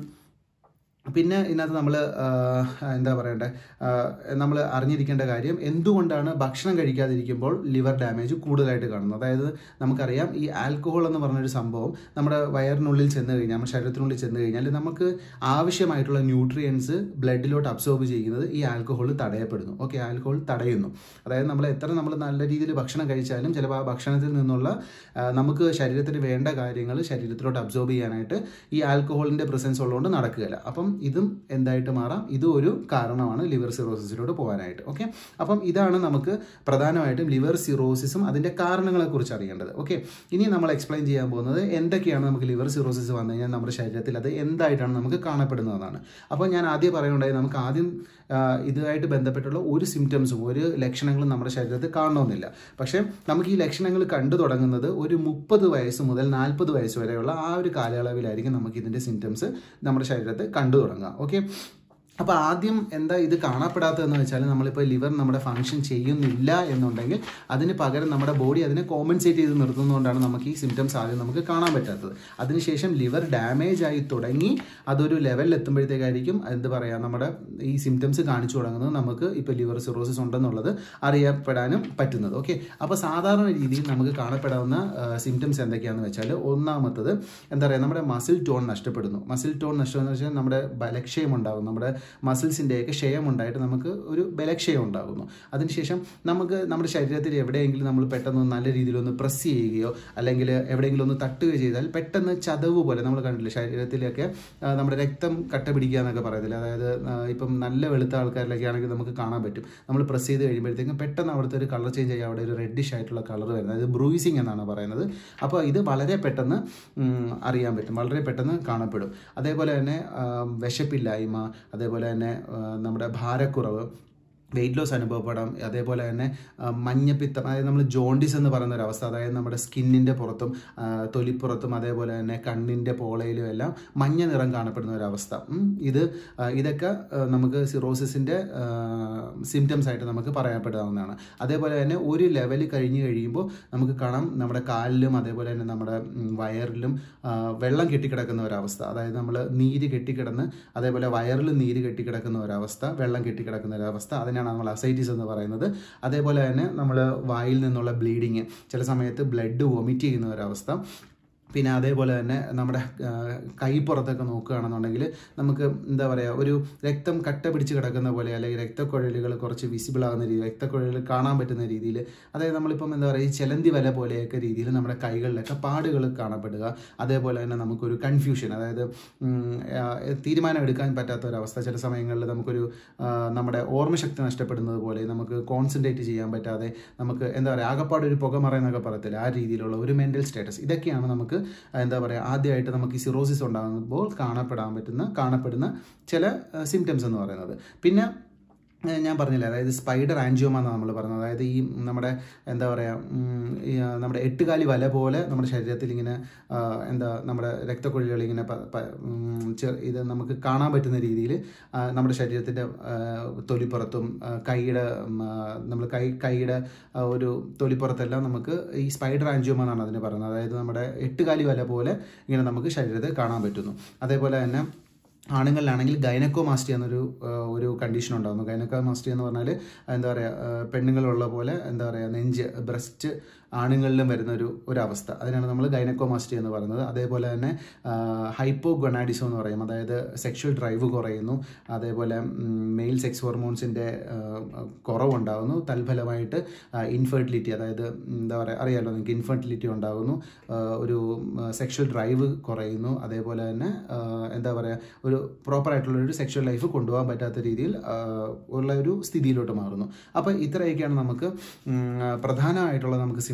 പിന്നെ ഇതിനകത്ത് നമ്മൾ എന്താ പറയണ്ടേ നമ്മൾ അറിഞ്ഞിരിക്കേണ്ട കാര്യം എന്തുകൊണ്ടാണ് ഭക്ഷണം കഴിക്കാതിരിക്കുമ്പോൾ ലിവർ ഡാമേജ് കൂടുതലായിട്ട് കാണുന്നത് അതായത് നമുക്കറിയാം ഈ ആൽക്കഹോൾ എന്ന് പറഞ്ഞൊരു സംഭവം നമ്മുടെ വയറിനുള്ളിൽ ചെന്ന് കഴിഞ്ഞാൽ നമ്മുടെ ശരീരത്തിനുള്ളിൽ ചെന്ന് കഴിഞ്ഞാൽ നമുക്ക് ആവശ്യമായിട്ടുള്ള ന്യൂട്രിയൻസ് ബ്ലഡിലോട്ട് അബ്സോർബ് ചെയ്യുന്നത് ഈ ആൽക്കഹോൾ തടയപ്പെടുന്നു ഓക്കെ ആൽക്കഹോൾ തടയുന്നു അതായത് നമ്മൾ എത്ര നമ്മൾ നല്ല രീതിയിൽ ഭക്ഷണം കഴിച്ചാലും ചിലപ്പോൾ ആ ഭക്ഷണത്തിൽ നിന്നുള്ള ആ, നമുക്ക് ശരീരത്തിന് വേണ്ട കാര്യങ്ങൾ ശരീരത്തിലോട്ട് അബ്സോർബ് ചെയ്യാനായിട്ട് ഈ ആൽക്കഹോളിൻ്റെ പ്രസൻസ് ഉള്ളതുകൊണ്ട് നടക്കുകയില്ല അപ്പം ഇതും എന്തായിട്ട് മാറാം ഇതും ഒരു കാരണമാണ് ലിവർ സിറോസിസിലോട്ട് പോകാനായിട്ട് ഓക്കെ അപ്പം ഇതാണ് നമുക്ക് പ്രധാനമായിട്ടും ലിവർ സിറോസിസും അതിൻ്റെ കാരണങ്ങളെക്കുറിച്ച് അറിയേണ്ടത് ഓക്കെ ഇനി നമ്മൾ എക്സ്പ്ലെയിൻ ചെയ്യാൻ പോകുന്നത് എന്തൊക്കെയാണ് നമുക്ക് ലിവർ സിറോസിസ് വന്നു കഴിഞ്ഞാൽ നമ്മുടെ ശരീരത്തിൽ അത് എന്തായിട്ടാണ് നമുക്ക് കാണപ്പെടുന്നതെന്നാണ് അപ്പോൾ ഞാൻ ആദ്യം പറയുണ്ടായി നമുക്ക് ആദ്യം ആ, ഇതുമായിട്ട് ബന്ധപ്പെട്ടുള്ള ഒരു സിംറ്റംസും ഒരു ലക്ഷണങ്ങളും നമ്മുടെ ശരീരത്തിൽ കാണണമെന്നില്ല പക്ഷേ നമുക്ക് ഈ ലക്ഷണങ്ങൾ കണ്ടു തുടങ്ങുന്നത് ഒരു മുപ്പത് വയസ്സ് മുതൽ നാൽപ്പത് വയസ്സ് വരെയുള്ള ആ ഒരു കാലയളവിലായിരിക്കും നമുക്ക് ഇതിൻ്റെ സിംറ്റംസ് നമ്മുടെ ശരീരത്തിൽ കണ്ടു തുടങ്ങുക ഓക്കെ അപ്പോൾ ആദ്യം എന്താ ഇത് കാണപ്പെടാത്തതെന്ന് വെച്ചാൽ നമ്മളിപ്പോൾ ലിവർ നമ്മുടെ ഫങ്ഷൻ ചെയ്യുന്നില്ല എന്നുണ്ടെങ്കിൽ അതിന് പകരം നമ്മുടെ ബോഡി അതിനെ കോമ്പൻസേറ്റ് ചെയ്ത് നിർത്തുന്നതുകൊണ്ടാണ് നമുക്ക് ഈ സിംറ്റംസ് ആദ്യം നമുക്ക് കാണാൻ പറ്റാത്തത് അതിനുശേഷം ലിവർ ഡാമേജ് ആയി തുടങ്ങി അതൊരു ലെവലിൽ എത്തുമ്പോഴത്തേക്കായിരിക്കും എന്ത് പറയുക നമ്മുടെ ഈ സിംറ്റംസ് കാണിച്ചു തുടങ്ങുന്നത് നമുക്ക് ഇപ്പോൾ ലിവർ സിറോസിസ് ഉണ്ടെന്നുള്ളത് അറിയപ്പെടാനും പറ്റുന്നത് ഓക്കെ അപ്പോൾ സാധാരണ രീതിയിൽ നമുക്ക് കാണപ്പെടാവുന്ന സിംറ്റംസ് എന്തൊക്കെയാണെന്ന് വെച്ചാൽ ഒന്നാമത്തത് എന്താ പറയുക നമ്മുടെ മസിൽ ടോൺ നഷ്ടപ്പെടുന്നു മസിൽ ടോൺ നഷ്ടമെന്ന് വെച്ചാൽ നമ്മുടെ ബലക്ഷയം ഉണ്ടാകും നമ്മുടെ മസിൽസിൻ്റെയൊക്കെ ക്ഷയം ഉണ്ടായിട്ട് നമുക്ക് ഒരു ബലക്ഷയം ഉണ്ടാകുന്നു അതിനുശേഷം നമുക്ക് നമ്മുടെ ശരീരത്തിൽ എവിടെയെങ്കിലും നമ്മൾ പെട്ടെന്ന് നല്ല രീതിയിലൊന്ന് പ്രസ് ചെയ്യുകയോ അല്ലെങ്കിൽ എവിടെയെങ്കിലും ഒന്ന് തട്ടുകയോ ചെയ്താൽ പെട്ടെന്ന് ചതവ് പോലെ നമ്മൾ കണ്ടില്ലേ ശരീരത്തിലൊക്കെ ആ, നമ്മുടെ രക്തം കട്ട പിടിക്കുക എന്നൊക്കെ പറയത്തില്ല അതായത് ആ, ഇപ്പം നല്ല വെളുത്ത ആൾക്കാരിലൊക്കെ ആണെങ്കിൽ നമുക്ക് കാണാൻ പറ്റും നമ്മൾ പ്രസ് ചെയ്ത് കഴിയുമ്പോഴത്തേക്കും പെട്ടെന്ന് അവിടുത്തെ ഒരു കളർ ചേഞ്ച് ആയി അവിടെ ഒരു റെഡിഷ് ആയിട്ടുള്ള കളർ വരുന്നത് അതായത് ബ്രൂയിസിങ് എന്നാണ് പറയുന്നത് അപ്പോൾ ഇത് വളരെ പെട്ടെന്ന് ഉം, അറിയാൻ പറ്റും വളരെ പെട്ടെന്ന് കാണപ്പെടും അതേപോലെ തന്നെ ആ, വിശപ്പില്ലായ്മ അതേപോലെ തന്നെ ആ, നമ്മുടെ ഭാരക്കുറവ് വെയിറ്റ് ലോസ് അനുഭവപ്പെടാം അതേപോലെ തന്നെ ആ, മഞ്ഞപ്പിത്തം അതായത് നമ്മൾ ജോണ്ടിസ് എന്ന് പറയുന്ന ഒരു അവസ്ഥ അതായത് നമ്മുടെ സ്കിന്നിൻ്റെ പുറത്തും ആ, തൊലിപ്പുറത്തും അതേപോലെ തന്നെ കണ്ണിൻ്റെ പോളയിലും എല്ലാം മഞ്ഞ നിറം കാണപ്പെടുന്ന ഒരു അവസ്ഥ ഉം. ഇത് ആ, ഇതൊക്കെ ആ, നമുക്ക് സിറോസിസിൻ്റെ സിംറ്റംസ് ആയിട്ട് നമുക്ക് പറയപ്പെടാവുന്നതാണ് അതേപോലെ തന്നെ ഒരു ലെവൽ കഴിഞ്ഞ് കഴിയുമ്പോൾ നമുക്ക് കാണാം നമ്മുടെ കാലിലും അതേപോലെ തന്നെ നമ്മുടെ ഉം, വയറിലും ആ, വെള്ളം കെട്ടിക്കിടക്കുന്ന ഒരവസ്ഥ അതായത് നമ്മൾ നീര് കെട്ടിക്കിടന്ന് അതേപോലെ വയറിൽ നീര് കെട്ടിക്കിടക്കുന്ന ഒരവസ്ഥ വെള്ളം കെട്ടിക്കിടക്കുന്ന ഒരവസ്ഥ അതിനാണ് നമ്മൾ അസൈറ്റീസ് എന്ന് പറയുന്നത് അതേപോലെ തന്നെ നമ്മൾ വായിൽ നിന്നുള്ള ബ്ലീഡിങ് ചില സമയത്ത് ബ്ലഡ് വൊമിറ്റ് ചെയ്യുന്ന ഒരവസ്ഥ പിന്നെ അതേപോലെ തന്നെ നമ്മുടെ ആ, കൈപ്പുറത്തൊക്കെ നോക്കുകയാണെന്നുണ്ടെങ്കിൽ നമുക്ക് എന്താ പറയുക ഒരു രക്തം കട്ട പിടിച്ച് കിടക്കുന്ന പോലെ അല്ലെങ്കിൽ രക്തക്കുഴലുകൾ കുറച്ച് വിസിബിൾ ആകുന്ന രീതിയിൽ രക്തക്കുഴലുകൾ കാണാൻ പറ്റുന്ന രീതിയിൽ അതായത് നമ്മളിപ്പം എന്താ പറയുക ഈ ചെലന്തി വല പോലെയൊക്കെ രീതിയിൽ നമ്മുടെ കൈകളിലൊക്കെ പാടുകൾ കാണപ്പെടുക അതേപോലെ തന്നെ നമുക്കൊരു കൺഫ്യൂഷൻ അതായത് ഉം, ആ, തീരുമാനം എടുക്കാൻ പറ്റാത്ത ഒരവസ്ഥ ചില സമയങ്ങളിൽ നമുക്കൊരു ആ, നമ്മുടെ ഓർമ്മശക്തി നഷ്ടപ്പെടുന്നത് പോലെ നമുക്ക് കോൺസെൻട്രേറ്റ് ചെയ്യാൻ പറ്റാതെ നമുക്ക് എന്താ പറയുക ആകപ്പാട് ഒരു പുകമറ എന്നൊക്കെ പറയത്തില്ല ആ രീതിയിലുള്ള ഒരു മെൻ്റൽ സ്റ്റാറ്റസ് ഇതൊക്കെയാണ് നമുക്ക് എന്താ പറയുക ആദ്യമായിട്ട് നമുക്ക് ഈ സിറോസിസ് ഉണ്ടാകുമ്പോൾ കാണപ്പെടാൻ പറ്റുന്ന കാണപ്പെടുന്ന ചില സിംറ്റംസ് എന്ന് പറയുന്നത് പിന്നെ ഏഹ് ഞാൻ പറഞ്ഞില്ലേ അതായത് സ്പൈഡർ ആൻജിയോമ എന്നാണ് നമ്മൾ പറഞ്ഞത് അതായത് ഈ നമ്മുടെ എന്താ പറയുക ഉം, ഈ, ആ, നമ്മുടെ എട്ടുകാലി വല പോലെ നമ്മുടെ ശരീരത്തിൽ ഇങ്ങനെ ആ, എന്താ നമ്മുടെ രക്തക്കുഴലുകൾ ഇങ്ങനെ പ- പ- ഉം, ചെ- ഇത് നമുക്ക് കാണാൻ പറ്റുന്ന രീതിയിൽ നമ്മുടെ ശരീരത്തിൻ്റെ തൊലിപ്പുറത്തും ആ, കൈയുടെ നമ്മൾ കൈ കൈയുടെ ആ, ഒരു തൊലിപ്പുറത്തെല്ലാം നമുക്ക് ഈ സ്പൈഡർ ആൻജിയോമ എന്നാണ് അതിന് പറയുന്നത് അതായത് നമ്മുടെ എട്ടുകാലി വല പോലെ ഇങ്ങനെ നമുക്ക് ശരീരത്തിൽ കാണാൻ പറ്റുന്നു അതേപോലെ തന്നെ ആണുങ്ങളിലാണെങ്കിൽ ഗൈനക്കോമാസ്റ്റി എന്നൊരു ആ, ഒരു കണ്ടീഷൻ ഉണ്ടാകുന്നു ഗൈനക്കോമാസ്റ്റി എന്ന് പറഞ്ഞാൽ എന്താ പറയുക ആ, പെണ്ണുങ്ങളുള്ള പോലെ എന്താ പറയുക നെഞ്ച് ബ്രസ്റ്റ് ആണുങ്ങളിലും വരുന്ന ഒരു ഒരു അവസ്ഥ അതിനാണ് നമ്മൾ ഗൈനക്കോമാസ്റ്റി എന്ന് പറയുന്നത് അതേപോലെ തന്നെ ഹൈപ്പോ ഗൊണാഡിസം എന്ന് പറയും അതായത് സെക്ഷൽ ഡ്രൈവ് കുറയുന്നു അതേപോലെ മെയിൽ സെക്സ് ഹോർമോൺസിൻ്റെ കുറവുണ്ടാകുന്നു തൽഫലമായിട്ട് ഇൻഫെർട്ടിലിറ്റി അതായത് എന്താ പറയുക അറിയാലോ നിങ്ങൾക്ക് ഇൻഫെർട്ടിലിറ്റി ഉണ്ടാകുന്നു ആ, ഒരു സെക്ഷൽ ഡ്രൈവ് കുറയുന്നു അതേപോലെ തന്നെ ആ, എന്താ പറയുക ഒരു പ്രോപ്പറായിട്ടുള്ള ഒരു സെക്ഷൽ ലൈഫ് കൊണ്ടുപോകാൻ പറ്റാത്ത രീതിയിൽ ആ, ഉള്ള ഒരു സ്ഥിതിയിലോട്ട് മാറുന്നു അപ്പോൾ ഇത്രയൊക്കെയാണ് നമുക്ക് ഉം, പ്രധാനമായിട്ടുള്ള നമുക്ക് സിംറ്റംസ്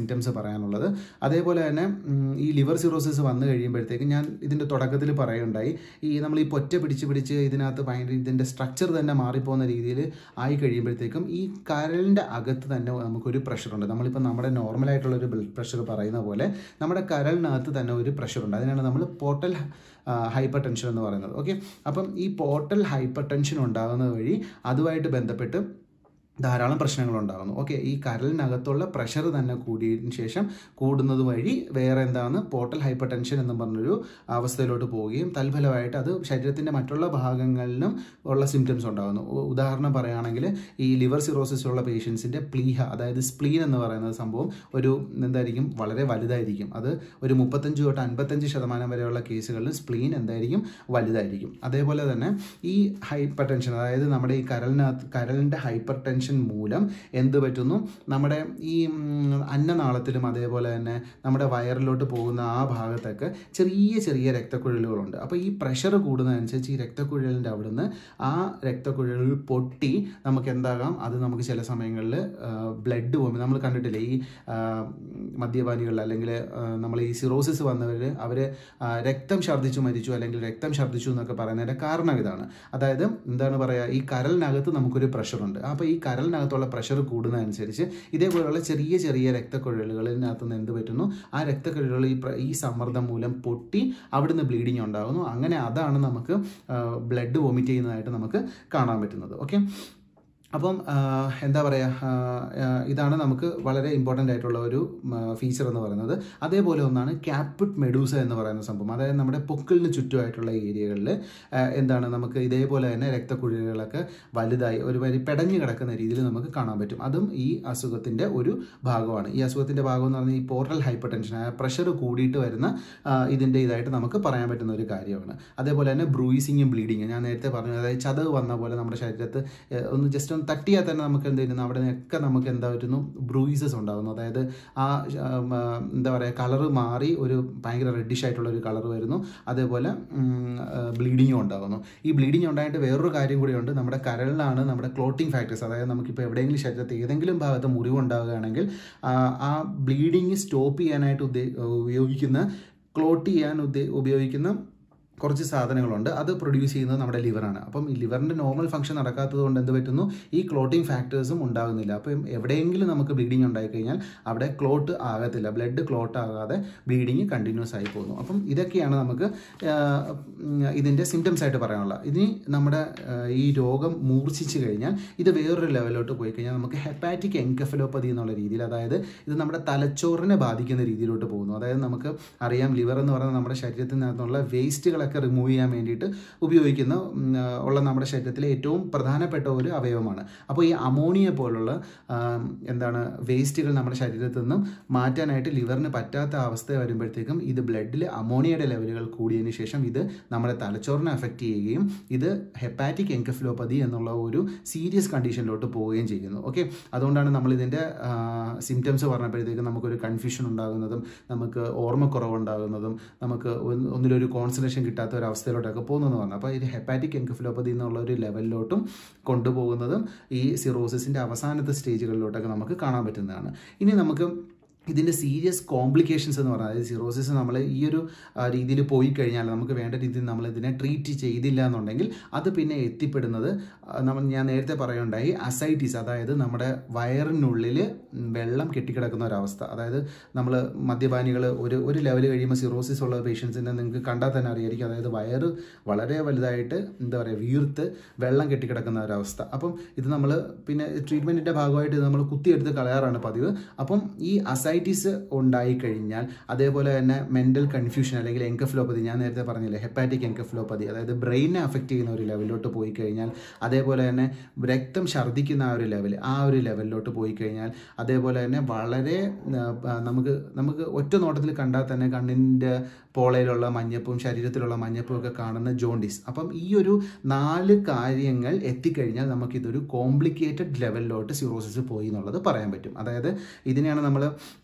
സിംറ്റംസ് പറയാനുള്ളത് അതേപോലെ തന്നെ ഉം, ഈ ലിവർ സിറോസിസ് വന്നു കഴിയുമ്പോഴത്തേക്ക് ഞാൻ ഇതിൻ്റെ തുടക്കത്തിൽ പറയുണ്ടായി ഈ നമ്മൾ ഈ പൊറ്റ പിടിച്ച് പിടിച്ച് ഇതിനകത്ത് ഭയങ്കര ഇതിൻ്റെ സ്ട്രക്ചർ തന്നെ മാറിപ്പോകുന്ന രീതിയിൽ ആയി കഴിയുമ്പോഴത്തേക്കും ഈ കരളിൻ്റെ അകത്ത് തന്നെ നമുക്കൊരു പ്രഷറുണ്ട് നമ്മളിപ്പോൾ നമ്മുടെ നോർമലായിട്ടുള്ള ഒരു ബ്ലഡ് പ്രഷർ പറയുന്ന പോലെ നമ്മുടെ കരളിനകത്ത് തന്നെ ഒരു പ്രഷറുണ്ട് അതിനാണ് നമ്മൾ പോർട്ടൽ ഹൈപ്പർ ടെൻഷൻ എന്ന് പറയുന്നത് ഓക്കെ അപ്പം ഈ പോർട്ടൽ ഹൈപ്പർ ടെൻഷൻ ഉണ്ടാകുന്നത് വഴി അതുമായിട്ട് ബന്ധപ്പെട്ട് ധാരാളം പ്രശ്നങ്ങൾ ഉണ്ടാകുന്നു ഓക്കെ ഈ കരലിനകത്തുള്ള പ്രഷർ തന്നെ കൂടിയതിന് ശേഷം കൂടുന്നത് വഴി വേറെ എന്താണ് പോർട്ടൽ ഹൈപ്പർ ടെൻഷൻ എന്ന് പറഞ്ഞൊരു അവസ്ഥയിലോട്ട് പോവുകയും തൽഫലമായിട്ട് അത് ശരീരത്തിൻ്റെ മറ്റുള്ള ഭാഗങ്ങളിലും ഉള്ള സിംറ്റംസ് ഉണ്ടാകുന്നു ഉ- ഉദാഹരണം പറയുകയാണെങ്കിൽ ഈ ലിവർ സിറോസിസ് ഉള്ള പേഷ്യൻസിൻ്റെ പ്ലീഹ അതായത് സ്പ്ലീൻ എന്ന് പറയുന്ന സംഭവം ഒരു എന്തായിരിക്കും വളരെ വലുതായിരിക്കും അത് ഒരു മുപ്പത്തഞ്ച് തൊട്ട് അൻപത്തഞ്ച് ശതമാനം വരെയുള്ള കേസുകളിൽ സ്പ്ലീൻ എന്തായിരിക്കും വലുതായിരിക്കും അതേപോലെ തന്നെ ഈ ഹൈപ്പർ ടെൻഷൻ അതായത് നമ്മുടെ ഈ കരലിനകത്ത് കരലിൻ്റെ ഹൈപ്പർ ടെൻഷൻ മൂലം എന്ത് പറ്റുന്നു നമ്മുടെ ഈ ഉം, അന്നനാളത്തിലും അതേപോലെ തന്നെ നമ്മുടെ വയറിലോട്ട് പോകുന്ന ആ ഭാഗത്തൊക്കെ ചെറിയ ചെറിയ രക്തക്കുഴലുകളുണ്ട് അപ്പോൾ ഈ പ്രഷർ കൂടുന്നതനുസരിച്ച് ഈ രക്തക്കുഴലിൻ്റെ അവിടുന്ന് ആ രക്തക്കുഴലുകൾ പൊട്ടി നമുക്ക് എന്താകാം അത് നമുക്ക് ചില സമയങ്ങളിൽ ബ്ലഡ് പോകും നമ്മൾ കണ്ടിട്ടില്ലേ ഈ ആ, മദ്യപാനികൾ അല്ലെങ്കിൽ ആ, നമ്മൾ ഈ സിറോസിസ് വന്നവർ അവർ രക്തം ഛർദ്ദിച്ചു മരിച്ചു അല്ലെങ്കിൽ രക്തം ഛർദ്ദിച്ചു എന്നൊക്കെ പറയുന്നതിൻ്റെ കാരണം ഇതാണ് അതായത് എന്താണ് പറയുക ഈ കരലിനകത്ത് നമുക്കൊരു പ്രഷറുണ്ട് അപ്പോൾ ഈ കരലിനകത്തുള്ള പ്രഷർ കൂടുന്നതനുസരിച്ച് ഇതേപോലുള്ള ചെറിയ ചെറിയ രക്തക്കുഴലുകളിനകത്ത് നിന്ന് എന്ത് പറ്റുന്നു ആ രക്തക്കുഴലുകൾ ഈ പ്ര- ഈ സമ്മർദ്ദം മൂലം പൊട്ടി അവിടുന്ന് ബ്ലീഡിങ് ഉണ്ടാകുന്നു അങ്ങനെ അതാണ് നമുക്ക് ബ്ലഡ് വോമിറ്റ് ചെയ്യുന്നതായിട്ട് നമുക്ക് കാണാൻ പറ്റുന്നത് ഓക്കെ അപ്പം ആ, എന്താ പറയുക ഇതാണ് നമുക്ക് വളരെ ഇമ്പോർട്ടൻ്റ് ആയിട്ടുള്ള ഒരു ഫീച്ചർ എന്ന് പറയുന്നത് അതേപോലെ ഒന്നാണ് ക്യാപ്പിഡ് മെഡൂസ എന്ന് പറയുന്ന സംഭവം അതായത് നമ്മുടെ പൊക്കിളിന് ചുറ്റുമായിട്ടുള്ള ഏരിയകളിൽ എന്താണ് നമുക്ക് ഇതേപോലെ തന്നെ രക്തക്കുഴലുകളൊക്കെ വലുതായി ഒരു വരി പെടഞ്ഞു കിടക്കുന്ന രീതിയിൽ നമുക്ക് കാണാൻ പറ്റും അതും ഈ അസുഖത്തിൻ്റെ ഒരു ഭാഗമാണ് ഈ അസുഖത്തിൻ്റെ ഭാഗം എന്ന് പറഞ്ഞാൽ ഈ പോർട്ടൽ ഹൈപ്പർ ടെൻഷൻ പ്രഷർ കൂടിയിട്ട് വരുന്ന ആ, ഇതിൻ്റെ ഇതായിട്ട് നമുക്ക് പറയാൻ പറ്റുന്ന ഒരു കാര്യമാണ് അതേപോലെ തന്നെ ബ്രൂയിസിങ്ങും ബ്ലീഡിങ്ങും ഞാൻ നേരത്തെ പറഞ്ഞു അതായത് ചതവ് വന്ന പോലെ നമ്മുടെ ശരീരത്ത് ഏഹ്, ഒന്ന് ജസ്റ്റ് ഒന്ന് തട്ടിയാൽ തന്നെ നമുക്ക് എന്ത് ചെയ്യുന്നു അവിടെ നിന്നൊക്കെ നമുക്ക് എന്താ പറ്റുന്നു ബ്രൂയിസസ് ഉണ്ടാകുന്നു അതായത് ആ ഉം, ആ, എന്താ പറയുക കളറ് മാറി ഒരു ഭയങ്കര റെഡിഷ് ആയിട്ടുള്ള ഒരു കളർ വരുന്നു അതേപോലെ ബ്ലീഡിങ്ങും ഉണ്ടാകുന്നു ഈ ബ്ലീഡിങ് ഉണ്ടായിട്ട് വേറൊരു കാര്യം കൂടിയുണ്ട് നമ്മുടെ കരളിലാണ് നമ്മുടെ ക്ലോട്ടിംഗ് ഫാക്ടേഴ്സ് അതായത് നമുക്കിപ്പോൾ എവിടെയെങ്കിലും ശരീരത്തിൽ ഏതെങ്കിലും ഭാഗത്ത് മുറിവുണ്ടാകുകയാണെങ്കിൽ ആ, ആ ബ്ലീഡിങ് സ്റ്റോപ്പ് ചെയ്യാനായിട്ട് ഉദ്ദേ ഉപയോഗിക്കുന്ന ക്ലോട്ട് ചെയ്യാൻ ഉദ്ദേ ഉപയോഗിക്കുന്ന കുറച്ച് സാധനങ്ങളുണ്ട് അത് പ്രൊഡ്യൂസ് ചെയ്യുന്നത് നമ്മുടെ ലിവറാണ് അപ്പം ഈ ലിവറിൻ്റെ നോർമൽ ഫംഗ്ഷൻ നടക്കാത്തത് കൊണ്ട് എന്ത് പറ്റുന്നു ഈ ക്ലോട്ടിംഗ് ഫാക്ടേഴ്സും ഉണ്ടാകുന്നില്ല അപ്പം എവിടെയെങ്കിലും നമുക്ക് ബ്ലീഡിങ് ഉണ്ടായിക്കഴിഞ്ഞാൽ അവിടെ ക്ലോട്ട് ആകത്തില്ല ബ്ലഡ് ക്ലോട്ട് ആകാതെ ബ്ലീഡിങ് കണ്ടിന്യൂസ് ആയി പോകുന്നു അപ്പം ഇതൊക്കെയാണ് നമുക്ക് ആഹ്, ഉം, ഇതിൻ്റെ സിംറ്റംസ് ആയിട്ട് പറയാനുള്ളത് ഇനി നമ്മുടെ ആഹ്, ഈ രോഗം മൂർച്ഛിച്ച് കഴിഞ്ഞാൽ ഇത് വേറൊരു ലെവലിലോട്ട് പോയി കഴിഞ്ഞാൽ നമുക്ക് ഹെപ്പാറ്റിക് എൻകഫലോപ്പതി എന്നുള്ള രീതിയിൽ അതായത് ഇത് നമ്മുടെ തലച്ചോറിനെ ബാധിക്കുന്ന രീതിയിലോട്ട് പോകുന്നു അതായത് നമുക്ക് അറിയാം ലിവർ എന്ന് പറയുന്നത് നമ്മുടെ ശരീരത്തിൽ നിന്നുള്ള വേസ്റ്റുകളൊക്കെ റിമൂവ് ചെയ്യാൻ വേണ്ടിയിട്ട് ഉപയോഗിക്കുന്ന ഉം, ആ, ഉള്ള നമ്മുടെ ശരീരത്തിലെ ഏറ്റവും പ്രധാനപ്പെട്ട ഒരു അവയവമാണ് അപ്പോൾ ഈ അമോണിയ പോലുള്ള ആം, എന്താണ് വേസ്റ്റുകൾ നമ്മുടെ ശരീരത്തിൽ നിന്നും മാറ്റാനായിട്ട് ലിവറിന് പറ്റാത്ത അവസ്ഥ വരുമ്പോഴത്തേക്കും ഇത് ബ്ലഡിൽ അമോണിയയുടെ ലെവലുകൾ കൂടിയതിന് ശേഷം ഇത് നമ്മുടെ തലച്ചോറിനെ അഫക്റ്റ് ചെയ്യുകയും ഇത് ഹെപ്പാറ്റിക് എൻകഫിലോപ്പതി എന്നുള്ള ഒരു സീരിയസ് കണ്ടീഷനിലോട്ട് പോവുകയും ചെയ്യുന്നു ഓക്കെ അതുകൊണ്ടാണ് നമ്മൾ ഇതിൻ്റെ സിംറ്റംസ് പറഞ്ഞപ്പോഴത്തേക്കും നമുക്കൊരു കൺഫ്യൂഷൻ ഉണ്ടാകുന്നതും നമുക്ക് ഓർമ്മക്കുറവുണ്ടാകുന്നതും നമുക്ക് ഒന്ന് ഒന്നിലൊരു കോൺസെൻട്രേഷൻ കിട്ടാത്ത ഒരു അവസ്ഥയിലോട്ടൊക്കെ പോകുന്നതെന്ന് പറഞ്ഞു അപ്പോൾ ഇത് ഹെപ്പാറ്റിക് എൻകഫിലോപ്പതി എന്നുള്ള ഒരു ലെവലിലോട്ടും കൊണ്ടുപോകുന്നതും ഈ സിറോസിസിൻ്റെ അവസാനത്തെ സ്റ്റേജുകളിലോട്ടൊക്കെ നമുക്ക് കാണാൻ പറ്റുന്നതാണ് ഇനി നമുക്ക് ഇതിൻ്റെ സീരിയസ് കോംപ്ലിക്കേഷൻസ് എന്ന് പറഞ്ഞാൽ അതായത് സിറോസിസ് നമ്മൾ ഈ ഒരു രീതിയിൽ പോയി കഴിഞ്ഞാൽ നമുക്ക് വേണ്ട രീതിയിൽ നമ്മൾ ഇതിനെ ട്രീറ്റ് ചെയ്തില്ല എന്നുണ്ടെങ്കിൽ അത് പിന്നെ എത്തിപ്പെടുന്നത് ആ, നമ്മൾ ഞാൻ നേരത്തെ പറയുണ്ടായി അസൈറ്റീസ് അതായത് നമ്മുടെ വയറിനുള്ളിൽ വെള്ളം കെട്ടിക്കിടക്കുന്ന ഒരവസ്ഥ അതായത് നമ്മൾ മദ്യപാനികൾ ഒരു ഒരു ലെവൽ കഴിയുമ്പോൾ സിറോസിസ് ഉള്ള പേഷ്യൻസിനെ നിങ്ങൾക്ക് കണ്ടാൽ തന്നെ അറിയായിരിക്കും അതായത് വയറ് വളരെ വലുതായിട്ട് എന്താ പറയുക വീർത്ത് വെള്ളം കെട്ടിക്കിടക്കുന്ന ഒരവസ്ഥ അപ്പം ഇത് നമ്മൾ പിന്നെ ട്രീറ്റ്മെൻറ്റിൻ്റെ ഭാഗമായിട്ട് ഇത് നമ്മൾ കുത്തിയെടുത്ത് കളയാറാണ് പതിവ് അപ്പം ഈ അസൈറ്റീസ് ഉണ്ടായിക്കഴിഞ്ഞാൽ അതേപോലെ തന്നെ മെൻ്റൽ കൺഫ്യൂഷൻ അല്ലെങ്കിൽ എൻകഫ്ലോപ്പതി ഞാൻ നേരത്തെ പറഞ്ഞില്ലേ ഹെപ്പാറ്റിക് എൻകഫ്ലോപ്പതി അതായത് ബ്രെയിനെ അഫക്റ്റ് ചെയ്യുന്ന ഒരു ലെവലിലോട്ട് പോയി കഴിഞ്ഞാൽ അതേപോലെ തന്നെ രക്തം ഛർദ്ദിക്കുന്ന ആ ഒരു ലെവൽ ആ ഒരു ലെവലിലോട്ട് പോയി കഴിഞ്ഞാൽ അതേപോലെ തന്നെ വളരെ ആ, ആ, നമുക്ക് നമുക്ക് ഒറ്റ നോട്ടത്തിൽ കണ്ടാൽ തന്നെ കണ്ണിൻ്റെ പോളയിലുള്ള മഞ്ഞപ്പും ശരീരത്തിലുള്ള മഞ്ഞപ്പും ഒക്കെ കാണുന്ന ജോണ്ടിസ് അപ്പം ഈ ഒരു നാല് കാര്യങ്ങൾ എത്തിക്കഴിഞ്ഞാൽ നമുക്കിതൊരു കോംപ്ലിക്കേറ്റഡ് ലെവലിലോട്ട് സിറോസിസ് പോയി എന്നുള്ളത് പറയാൻ പറ്റും അതായത് ഇതിനെയാണ് നമ്മൾ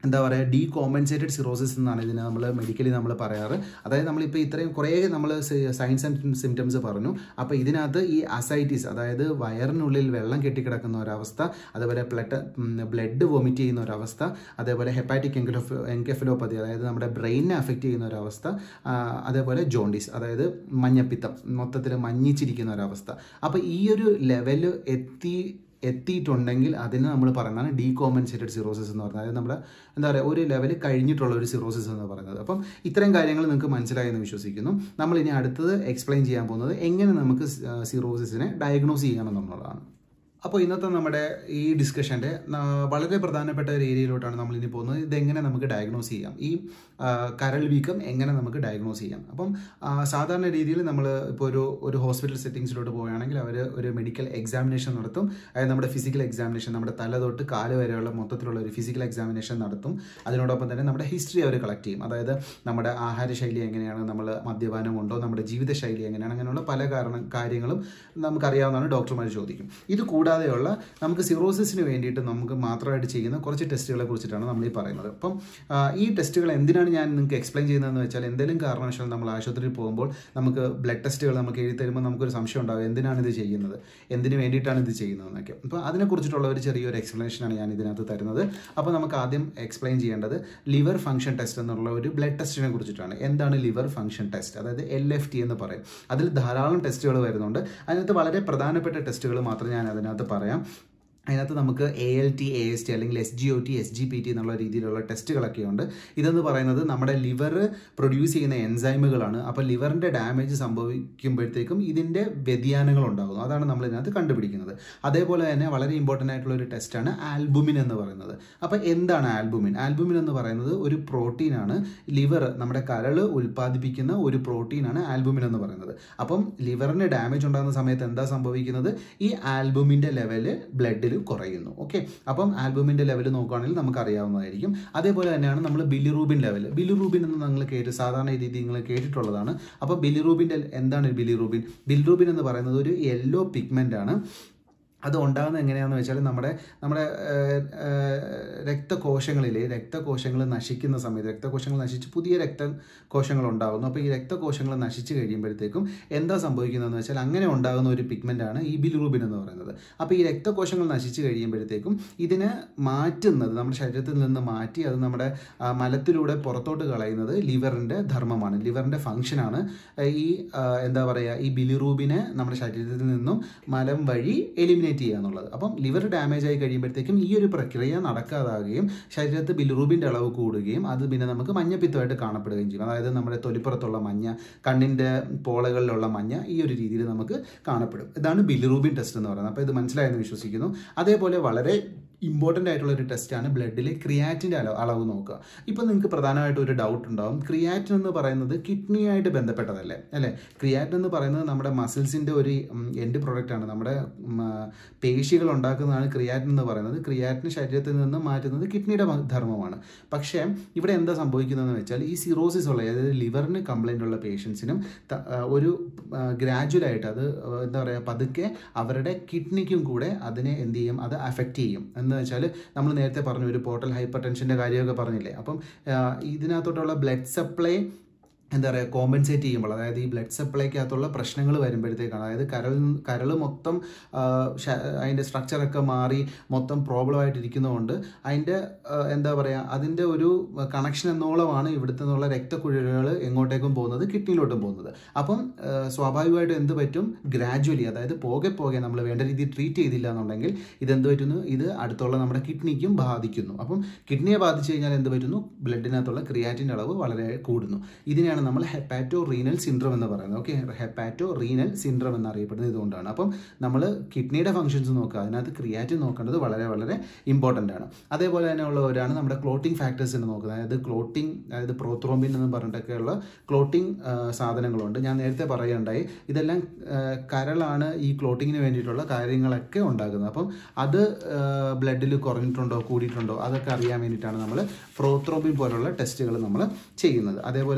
എന്താ പറയുക ഡീ കോമ്പൻസേറ്റഡ് സിറോസിസ് എന്നാണ് ഇതിനെ നമ്മൾ മെഡിക്കലി നമ്മൾ പറയാറ് അതായത് നമ്മളിപ്പോൾ ഇത്രയും കുറേ നമ്മൾ സയൻസ് ആൻഡ് സിംറ്റംസ് പറഞ്ഞു അപ്പോൾ ഇതിനകത്ത് ഈ അസൈറ്റിസ് അതായത് വയറിനുള്ളിൽ വെള്ളം കെട്ടിക്കിടക്കുന്ന ഒരവസ്ഥ അതേപോലെ ബ്ലഡ് ബ്ലഡ് വൊമിറ്റ് ചെയ്യുന്ന ഒരവസ്ഥ അതേപോലെ ഹെപ്പാറ്റിക് എൻകെഫോ എൻകെഫലോപ്പതി അതായത് നമ്മുടെ ബ്രെയിനിനെ അഫക്റ്റ് ചെയ്യുന്ന ഒരവസ്ഥ ആ, അതേപോലെ ജോണ്ടീസ് അതായത് മഞ്ഞപ്പിത്തം മൊത്തത്തിൽ മഞ്ഞിച്ചിരിക്കുന്ന ഒരവസ്ഥ അപ്പോൾ ഈ ഒരു ലെവല് എത്തി എത്തിയിട്ടുണ്ടെങ്കിൽ അതിന് നമ്മൾ പറയുന്നതാണ് ഡീകോമ്പൻസേറ്റഡ് സിറോസിസ് എന്ന് പറയുന്നത് അതായത് നമ്മുടെ എന്താ പറയുക ഒരു ലെവൽ കഴിഞ്ഞിട്ടുള്ള ഒരു സിറോസിസ് എന്ന് പറയുന്നത് അപ്പം ഇത്തരം കാര്യങ്ങൾ നിങ്ങൾക്ക് മനസ്സിലായി എന്ന് വിശ്വസിക്കുന്നു നമ്മൾ ഇനി അടുത്തത് എക്സ്പ്ലെയിൻ ചെയ്യാൻ പോകുന്നത് എങ്ങനെ നമുക്ക് സിറോസിസിനെ ഡയഗ്നോസ് ചെയ്യാമെന്നുള്ളതാണ് അപ്പോൾ ഇന്നത്തെ നമ്മുടെ ഈ ഡിസ്കഷൻ്റെ വളരെ പ്രധാനപ്പെട്ട ഒരു ഏരിയയിലോട്ടാണ് നമ്മൾ ഇനി പോകുന്നത് ഇതെങ്ങനെ നമുക്ക് ഡയഗ്നോസ് ചെയ്യാം ഈ ആ, കരൾ വീക്കം എങ്ങനെ നമുക്ക് ഡയഗ്നോസ് ചെയ്യാം അപ്പം ആ, സാധാരണ രീതിയിൽ നമ്മൾ ഇപ്പോൾ ഒരു ഒരു ഹോസ്പിറ്റൽ സെറ്റിങ്സിലോട്ട് പോവുകയാണെങ്കിൽ അവർ ഒരു മെഡിക്കൽ എക്സാമിനേഷൻ നടത്തും അതായത് നമ്മുടെ ഫിസിക്കൽ എക്സാമിനേഷൻ നമ്മുടെ തല തൊട്ട് കാല് വരെയുള്ള മൊത്തത്തിലുള്ള ഒരു ഫിസിക്കൽ എക്സാമിനേഷൻ നടത്തും അതിനോടൊപ്പം തന്നെ നമ്മുടെ ഹിസ്റ്ററി അവർ കളക്ട് ചെയ്യും അതായത് നമ്മുടെ ആഹാരശൈലി എങ്ങനെയാണ് നമ്മൾ മദ്യപാനമുണ്ടോ നമ്മുടെ ജീവിതശൈലി എങ്ങനെയാണ് അങ്ങനെയുള്ള പല കാരണം കാര്യങ്ങളും നമുക്കറിയാവുന്നതാണ് ഡോക്ടർമാർ ചോദിക്കും ഇത് കൂടാതെയുള്ള നമുക്ക് സിറോസിസിന് വേണ്ടിയിട്ട് നമുക്ക് മാത്രമായിട്ട് ചെയ്യുന്ന കുറച്ച് ടെസ്റ്റുകളെ കുറിച്ചിട്ടാണ് നമ്മൾ ഈ പറയുന്നത് അപ്പം ആ, ഈ ടെസ്റ്റുകൾ എന്തിനാണ് ഞാൻ നിങ്ങൾക്ക് എക്സ്പ്ലെയിൻ ചെയ്യുന്നതെന്ന് വെച്ചാൽ എന്തെങ്കിലും കാരണവശാൽ നമ്മൾ ആശുപത്രിയിൽ പോകുമ്പോൾ നമുക്ക് ബ്ലഡ് ടെസ്റ്റുകൾ നമുക്ക് എഴുതി തരുമ്പോൾ നമുക്കൊരു സംശയം ഉണ്ടാകും എന്തിനാണ് ഇത് ചെയ്യുന്നത് എന്തിനു വേണ്ടിയിട്ടാണ് ഇത് ചെയ്യുന്നതെന്നൊക്കെ അപ്പോൾ അതിനെക്കുറിച്ചിട്ടുള്ള ഒരു ചെറിയൊരു എക്സ്പ്ലനേഷനാണ് ഞാൻ ഇതിനകത്ത് തരുന്നത് അപ്പോൾ നമുക്ക് ആദ്യം എക്സ്പ്ലെയിൻ ചെയ്യേണ്ടത് ലിവർ ഫംഗ്ഷൻ ടെസ്റ്റ് എന്നുള്ള ഒരു ബ്ലഡ് ടെസ്റ്റിനെ കുറിച്ചിട്ടാണ് എന്താണ് ലിവർ ഫംഗ്ഷൻ ടെസ്റ്റ് അതായത് എൽ എഫ് ടി എന്ന് പറയും അതിൽ ധാരാളം ടെസ്റ്റുകൾ വരുന്നുണ്ട് അതിനകത്ത് വളരെ പ്രധാനപ്പെട്ട ടെസ്റ്റുകൾ മാത്രം ഞാൻ അതിനകത്ത് പറയാം അതിനകത്ത് നമുക്ക് A L T A S T അല്ലെങ്കിൽ S G O T S G P T എന്നുള്ള രീതിയിലുള്ള ടെസ്റ്റുകളൊക്കെ ഉണ്ട് ഇതെന്ന് പറയുന്നത് നമ്മുടെ ലിവർ പ്രൊഡ്യൂസ് ചെയ്യുന്ന എൻസൈമുകളാണ് അപ്പോൾ ലിവറിൻ്റെ ഡാമേജ് സംഭവിക്കുമ്പോഴത്തേക്കും ഇതിൻ്റെ വ്യതിയാനങ്ങൾ ഉണ്ടാകുന്നു അതാണ് നമ്മൾ ഇതിനകത്ത് കണ്ടുപിടിക്കുന്നത് അതേപോലെ തന്നെ വളരെ ഇമ്പോർട്ടൻ്റ് ആയിട്ടുള്ള ഒരു ടെസ്റ്റാണ് ആൽബുമിൻ എന്ന് പറയുന്നത് അപ്പോൾ എന്താണ് ആൽബുമിൻ ആൽബുമിൻ എന്ന് പറയുന്നത് ഒരു പ്രോട്ടീനാണ് ലിവർ നമ്മുടെ കരൾ ഉൽപ്പാദിപ്പിക്കുന്ന ഒരു പ്രോട്ടീനാണ് ആൽബുമിൻ എന്ന് പറയുന്നത് അപ്പം ലിവറിന് ഡാമേജ് ഉണ്ടാകുന്ന സമയത്ത് എന്താ സംഭവിക്കുന്നത് ഈ ആൽബുമിൻ്റെ ലെവല് ബ്ലഡിൽ കുറയുന്നു ഓക്കെ അപ്പം ആൽബുമിൻ്റെ ലെവൽ നോക്കുകയാണെങ്കിൽ നമുക്ക് അറിയാവുന്നതായിരിക്കും അതേപോലെ തന്നെയാണ് നമ്മൾ ബിലിറൂബിൻ ലെവൽ ബിലിറൂബിൻ എന്ന് നിങ്ങൾ കേട്ട് സാധാരണ രീതി നിങ്ങൾ കേട്ടിട്ടുള്ളതാണ് അപ്പോൾ ബിലിറൂബിൻ്റെ എന്താണ് ബിലിറൂബിൻ ബിലിറൂബിൻ എന്ന് പറയുന്നത് ഒരു യെല്ലോ പിഗ്മെൻ്റ് ആണ് അത് ഉണ്ടാകുന്നത് എങ്ങനെയാണെന്ന് വെച്ചാൽ നമ്മുടെ നമ്മുടെ ഏഹ്, ഏഹ്, രക്തകോശങ്ങളിലെ രക്തകോശങ്ങൾ നശിക്കുന്ന സമയത്ത് രക്തകോശങ്ങൾ നശിച്ച് പുതിയ രക്തകോശങ്ങൾ ഉണ്ടാകുന്നു അപ്പോൾ ഈ രക്തകോശങ്ങൾ നശിച്ച് കഴിയുമ്പോഴത്തേക്കും എന്താ സംഭവിക്കുന്നതെന്ന് വെച്ചാൽ അങ്ങനെ ഉണ്ടാകുന്ന ഒരു പിഗ്മെൻ്റാണ് ഈ ബിലിറൂബിൻ എന്ന് പറയുന്നത് അപ്പോൾ ഈ രക്തകോശങ്ങൾ നശിച്ച് കഴിയുമ്പോഴത്തേക്കും ഇതിനെ മാറ്റുന്നത് നമ്മുടെ ശരീരത്തിൽ നിന്ന് മാറ്റി അത് നമ്മുടെ ആ, മലത്തിലൂടെ പുറത്തോട്ട് കളയുന്നത് ലിവറിൻ്റെ ധർമ്മമാണ് ലിവറിൻ്റെ ഫങ്ഷനാണ് ഈ ആ, എന്താ പറയുക ഈ ബിലിറൂബിനെ നമ്മുടെ ശരീരത്തിൽ നിന്നും മലം വഴി എലിമിനേറ്റ് ചെയ്യുക എന്നുള്ളത് അപ്പം ലിവർ ഡാമേജ് ആയി കഴിയുമ്പോഴത്തേക്കും ഈ ഒരു പ്രക്രിയ നടക്കാതാകുകയും ശരീരത്തിൽ ബിലിറൂബിൻ്റെ അളവ് കൂടുകയും അത് പിന്നെ നമുക്ക് മഞ്ഞപ്പിത്തമായിട്ട് കാണപ്പെടുകയും ചെയ്യും അതായത് നമ്മുടെ തൊലിപ്പുറത്തുള്ള മഞ്ഞ കണ്ണിൻ്റെ പോളകളിലുള്ള മഞ്ഞ ഈ ഒരു രീതിയിൽ നമുക്ക് കാണപ്പെടും ഇതാണ് ബിലിറൂബിൻ ടെസ്റ്റ് എന്ന് പറയുന്നത് അപ്പോൾ ഇത് മനസ്സിലായെന്ന് വിശ്വസിക്കുന്നു അതേപോലെ വളരെ ഇമ്പോർട്ടൻ്റ് ആയിട്ടുള്ള ഒരു ടെസ്റ്റാണ് ബ്ലഡിലെ ക്രിയാറ്റിൻ്റെ അളവ് അളവ് നോക്കുക ഇപ്പോൾ നിങ്ങൾക്ക് പ്രധാനമായിട്ട് ഒരു ഡൗട്ട് ഉണ്ടാവും ക്രിയാറ്റിൻ എന്ന് പറയുന്നത് കിഡ്നിയായിട്ട് ബന്ധപ്പെട്ടതല്ലേ അല്ലേ ക്രിയാറ്റിൻ എന്ന് പറയുന്നത് നമ്മുടെ മസിൽസിൻ്റെ ഒരു എൻഡ് പ്രോഡക്റ്റാണ് നമ്മുടെ ഉം, ആ, പേശികൾ ഉണ്ടാക്കുന്നതാണ് ക്രിയാറ്റിൻ എന്ന് പറയുന്നത് ക്രിയാറ്റിൻ ശരീരത്തിൽ നിന്ന് മാറ്റുന്നത് കിഡ്നിയുടെ മ- ധർമ്മമാണ് പക്ഷേ ഇവിടെ എന്താ സംഭവിക്കുന്നതെന്ന് വെച്ചാൽ ഈ സിറോസിസ് ഉള്ള അതായത് ലിവറിന് കംപ്ലൈൻ്റ് ഉള്ള പേഷ്യൻസിനും ഒരു ഗ്രാജുവലായിട്ട് അത് ആ, എന്താ പറയുക പതുക്കെ അവരുടെ കിഡ്നിക്കും കൂടെ അതിനെ എന്ത് ചെയ്യും അത് അഫക്റ്റ് ചെയ്യും എന്ന് വെച്ചാൽ നമ്മൾ നേരത്തെ പറഞ്ഞു ഒരു പോർട്ടൽ ഹൈപ്പർ ടെൻഷൻ്റെ കാര്യമൊക്കെ പറഞ്ഞില്ലേ അപ്പം ആ, ഇതിനകത്തോട്ടുള്ള ബ്ലഡ് സപ്ലൈ എന്താ പറയുക കോമ്പൻസേറ്റ് ചെയ്യുമ്പോൾ അതായത് ഈ ബ്ലഡ് സപ്ലൈക്കകത്തുള്ള പ്രശ്നങ്ങൾ വരുമ്പോഴത്തേക്കാണ് അതായത് കരൾ കരൾ മൊത്തം ആ, ശ- അതിൻ്റെ സ്ട്രക്ചറൊക്കെ മാറി മൊത്തം പ്രോബ്ലം ആയിട്ടിരിക്കുന്നതുകൊണ്ട് അതിൻ്റെ ആ, എന്താ പറയുക അതിൻ്റെ ഒരു കണക്ഷൻ എന്നോളമാണ് ഇവിടുത്തെ നിന്നുള്ള രക്തക്കുഴലുകൾ എങ്ങോട്ടേക്കും പോകുന്നത് കിഡ്നിയിലോട്ടും പോകുന്നത് അപ്പം ആ, സ്വാഭാവികമായിട്ടും എന്ത് പറ്റും ഗ്രാജുവലി അതായത് പോകെ പോകെ നമ്മൾ വേണ്ട രീതിയിൽ ട്രീറ്റ് ചെയ്തില്ല എന്നുണ്ടെങ്കിൽ ഇതെന്ത് പറ്റുന്നു ഇത് അടുത്തുള്ള നമ്മുടെ കിഡ്നിക്കും ബാധിക്കുന്നു അപ്പം കിഡ്നിയെ ബാധിച്ചു കഴിഞ്ഞാൽ എന്ത് പറ്റുന്നു ബ്ലഡിനകത്തുള്ള ക്രിയാറ്റിൻ്റെ അളവ് വളരെ കൂടുന്നു ഇതിനെയാണ് നമ്മൾ ഹെപ്പാറ്റോ റീനൽ സിൻഡ്രം എന്ന് പറയുന്നത് ഓക്കെ ഹെപ്പാറ്റോ റീനൽ സിൻഡ്രം എന്നറിയപ്പെടുന്നത് ഇതുകൊണ്ടാണ് അപ്പം നമ്മൾ കിഡ്നിയുടെ ഫങ്ഷൻസ് നോക്കുക അതിനകത്ത് ക്രിയാറ്റിൻ നോക്കേണ്ടത് വളരെ വളരെ ഇമ്പോർട്ടൻ്റ് ആണ് അതേപോലെ തന്നെ ഉള്ളവരാണ് നമ്മുടെ ക്ലോട്ടിംഗ് ഫാക്ടേഴ്സിന് നോക്കുന്നത് അതായത് ക്ലോട്ടിംഗ് അതായത് പ്രോത്രോംബിൻ എന്ന് പറഞ്ഞിട്ടൊക്കെയുള്ള ക്ലോട്ടിംഗ് സാധനങ്ങളുണ്ട് ഞാൻ നേരത്തെ പറയുകയുണ്ടായി ഇതെല്ലാം ആ, കരളാണ് ഈ ക്ലോട്ടിങ്ങിന് വേണ്ടിയിട്ടുള്ള കാര്യങ്ങളൊക്കെ ഉണ്ടാക്കുന്നത് അപ്പം അത് ബ്ലഡിൽ കുറഞ്ഞിട്ടുണ്ടോ കൂടിയിട്ടുണ്ടോ അതൊക്കെ അറിയാൻ വേണ്ടിയിട്ടാണ് നമ്മൾ പ്രോത്രോംബിൻ പോലുള്ള ടെസ്റ്റുകൾ നമ്മൾ ചെയ്യുന്നത് അതേപോലെ തന്നെ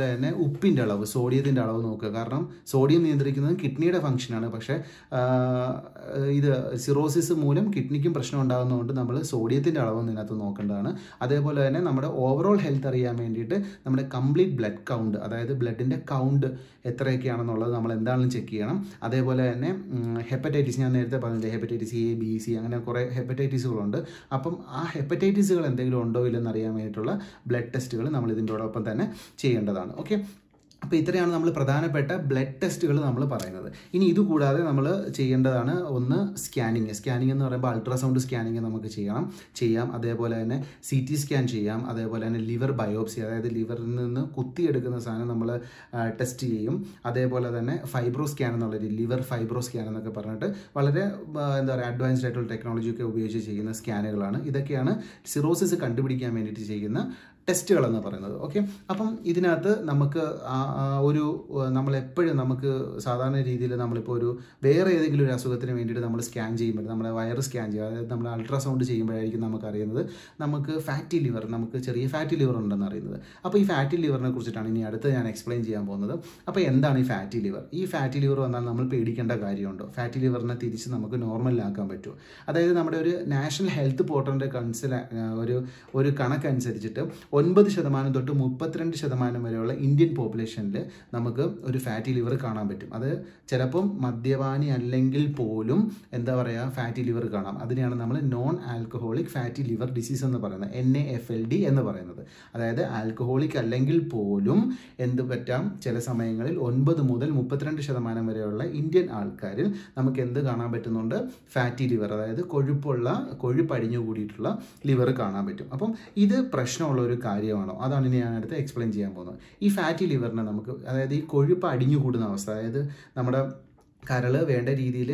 ഉപ്പിൻ്റെ അളവ് സോഡിയത്തിൻ്റെ അളവ് നോക്കുക കാരണം സോഡിയം നിയന്ത്രിക്കുന്നത് കിഡ്നിയുടെ ഫംഗ്ഷനാണ് പക്ഷേ ആ, ഇത് സിറോസിസ് മൂലം കിഡ്നിക്കും പ്രശ്നം ഉണ്ടാകുന്നതുകൊണ്ട് നമ്മൾ സോഡിയത്തിൻ്റെ അളവ് ഇതിനകത്ത് നോക്കേണ്ടതാണ് അതേപോലെ തന്നെ നമ്മുടെ ഓവറോൾ ഹെൽത്ത് അറിയാൻ വേണ്ടിയിട്ട് നമ്മുടെ കംപ്ലീറ്റ് ബ്ലഡ് കൗണ്ട് അതായത് ബ്ലഡിൻ്റെ കൗണ്ട് എത്രയൊക്കെയാണെന്നുള്ളത് നമ്മൾ എന്താണെങ്കിലും ചെക്ക് ചെയ്യണം അതേപോലെ തന്നെ ഹെപ്പറ്റൈറ്റിസ് ഞാൻ നേരത്തെ പറഞ്ഞില്ലേ ഹെപ്പറ്റൈറ്റിസ് എ ബി സി അങ്ങനെ കുറേ ഹെപ്പറ്റൈറ്റിസുകളുണ്ട് അപ്പം ആ ഹെപ്പറ്റൈറ്റിസുകൾ എന്തെങ്കിലും ഉണ്ടോ ഇല്ലെന്ന് അറിയാൻ വേണ്ടിയിട്ടുള്ള ബ്ലഡ് ടെസ്റ്റുകൾ നമ്മൾ ഇതിൻ്റെയോടൊപ്പം തന്നെ ചെയ്യേണ്ടതാണ് ഓക്കെ അപ്പോൾ ഇത്രയാണ് നമ്മൾ പ്രധാനപ്പെട്ട ബ്ലഡ് ടെസ്റ്റുകൾ നമ്മൾ പറയുന്നത് ഇനി ഇതുകൂടാതെ നമ്മൾ ചെയ്യേണ്ടതാണ് ഒന്ന് സ്കാനിങ് സ്കാനിങ് എന്ന് പറയുമ്പോൾ അൾട്രാസൗണ്ട് സ്കാനിങ് നമുക്ക് ചെയ്യണം ചെയ്യാം അതേപോലെ തന്നെ സി ടി സ്കാൻ ചെയ്യാം അതേപോലെ തന്നെ ലിവർ ബയോപ്സി അതായത് ലിവറിൽ നിന്ന് കുത്തിയെടുക്കുന്ന സാധനം നമ്മൾ ടെസ്റ്റ് ചെയ്യും അതേപോലെ തന്നെ ഫൈബ്രോ സ്കാൻ എന്നുള്ള രീതി ലിവർ ഫൈബ്രോ സ്കാൻ എന്നൊക്കെ പറഞ്ഞിട്ട് വളരെ ആ, എന്താ പറയുക അഡ്വാൻസ്ഡ് ആയിട്ടുള്ള ടെക്നോളജി ഒക്കെ ഉപയോഗിച്ച് ചെയ്യുന്ന സ്കാനുകളാണ് ഇതൊക്കെയാണ് സിറോസിസ് കണ്ടുപിടിക്കാൻ വേണ്ടിയിട്ട് ചെയ്യുന്ന ടെസ്റ്റുകൾ എന്ന് പറയുന്നത് ഓക്കെ അപ്പം ഇതിനകത്ത് നമുക്ക് ആ- ആ ഒരു ഏഹ്, നമ്മളെപ്പോഴും നമുക്ക് സാധാരണ രീതിയിൽ നമ്മളിപ്പോൾ ഒരു വേറെ ഏതെങ്കിലും ഒരു അസുഖത്തിന് വേണ്ടിയിട്ട് നമ്മൾ സ്കാൻ ചെയ്യുമ്പോൾ നമ്മുടെ വയർ സ്കാൻ ചെയ്യുക അതായത് നമ്മൾ അൾട്രാസൗണ്ട് ചെയ്യുമ്പോഴായിരിക്കും നമുക്ക് അറിയുന്നത് നമുക്ക് ഫാറ്റി ലിവർ നമുക്ക് ചെറിയ ഫാറ്റി ലിവർ ഉണ്ടെന്ന് അറിയുന്നത് അപ്പോൾ ഈ ഫാറ്റി ലിവറിനെ കുറിച്ചിട്ടാണ് ഇനി അടുത്ത് ഞാൻ എക്സ്പ്ലെയിൻ ചെയ്യാൻ പോകുന്നത് അപ്പോൾ എന്താണ് ഈ ഫാറ്റി ലിവർ ഈ ഫാറ്റി ലിവർ വന്നാൽ നമ്മൾ പേടിക്കേണ്ട കാര്യമുണ്ടോ ഫാറ്റി ലിവറിനെ തിരിച്ച് നമുക്ക് നോർമലിലാക്കാൻ പറ്റുമോ അതായത് നമ്മുടെ ഒരു നാഷണൽ ഹെൽത്ത് പോർട്ടലിൻ്റെ കൺസില ഒരു ഒരു കണക്കനുസരിച്ചിട്ട് ഒൻപത് ശതമാനം തൊട്ട് മുപ്പത്തിരണ്ട് ശതമാനം വരെയുള്ള ഇന്ത്യൻ പോപ്പുലേഷനിൽ നമുക്ക് ഒരു ഫാറ്റി ലിവർ കാണാൻ പറ്റും അത് ചിലപ്പം മദ്യപാനി അല്ലെങ്കിൽ പോലും എന്താ പറയുക ഫാറ്റി ലിവർ കാണാം അതിനെയാണ് നമ്മൾ non alcoholic fatty liver disease എന്ന് പറയുന്നത് N A F L D എന്ന് പറയുന്നത് അതായത് ആൽക്കഹോളിക് അല്ലെങ്കിൽ പോലും എന്ത് പറ്റാം ചില സമയങ്ങളിൽ ഒൻപത് മുതൽ മുപ്പത്തിരണ്ട് ശതമാനം വരെയുള്ള ഇന്ത്യൻ ആൾക്കാരിൽ നമുക്ക് എന്ത് കാണാൻ പറ്റുന്നുണ്ട് ഫാറ്റി ലിവർ അതായത് കൊഴുപ്പുള്ള കൊഴുപ്പടിഞ്ഞു കൂടിയിട്ടുള്ള ലിവർ കാണാൻ പറ്റും അപ്പം ഇത് പ്രശ്നമുള്ള ഒരു കാര്യമാണോ അതാണ് ഇനി ഞാൻ അടുത്ത് എക്സ്പ്ലെയിൻ ചെയ്യാൻ പോകുന്നത് ഈ ഫാറ്റി ലിവറിനെ നമുക്ക് അതായത് ഈ കൊഴുപ്പ് അടിഞ്ഞു കൂടുന്ന അവസ്ഥ അതായത് നമ്മുടെ കരള് വേണ്ട രീതിയിൽ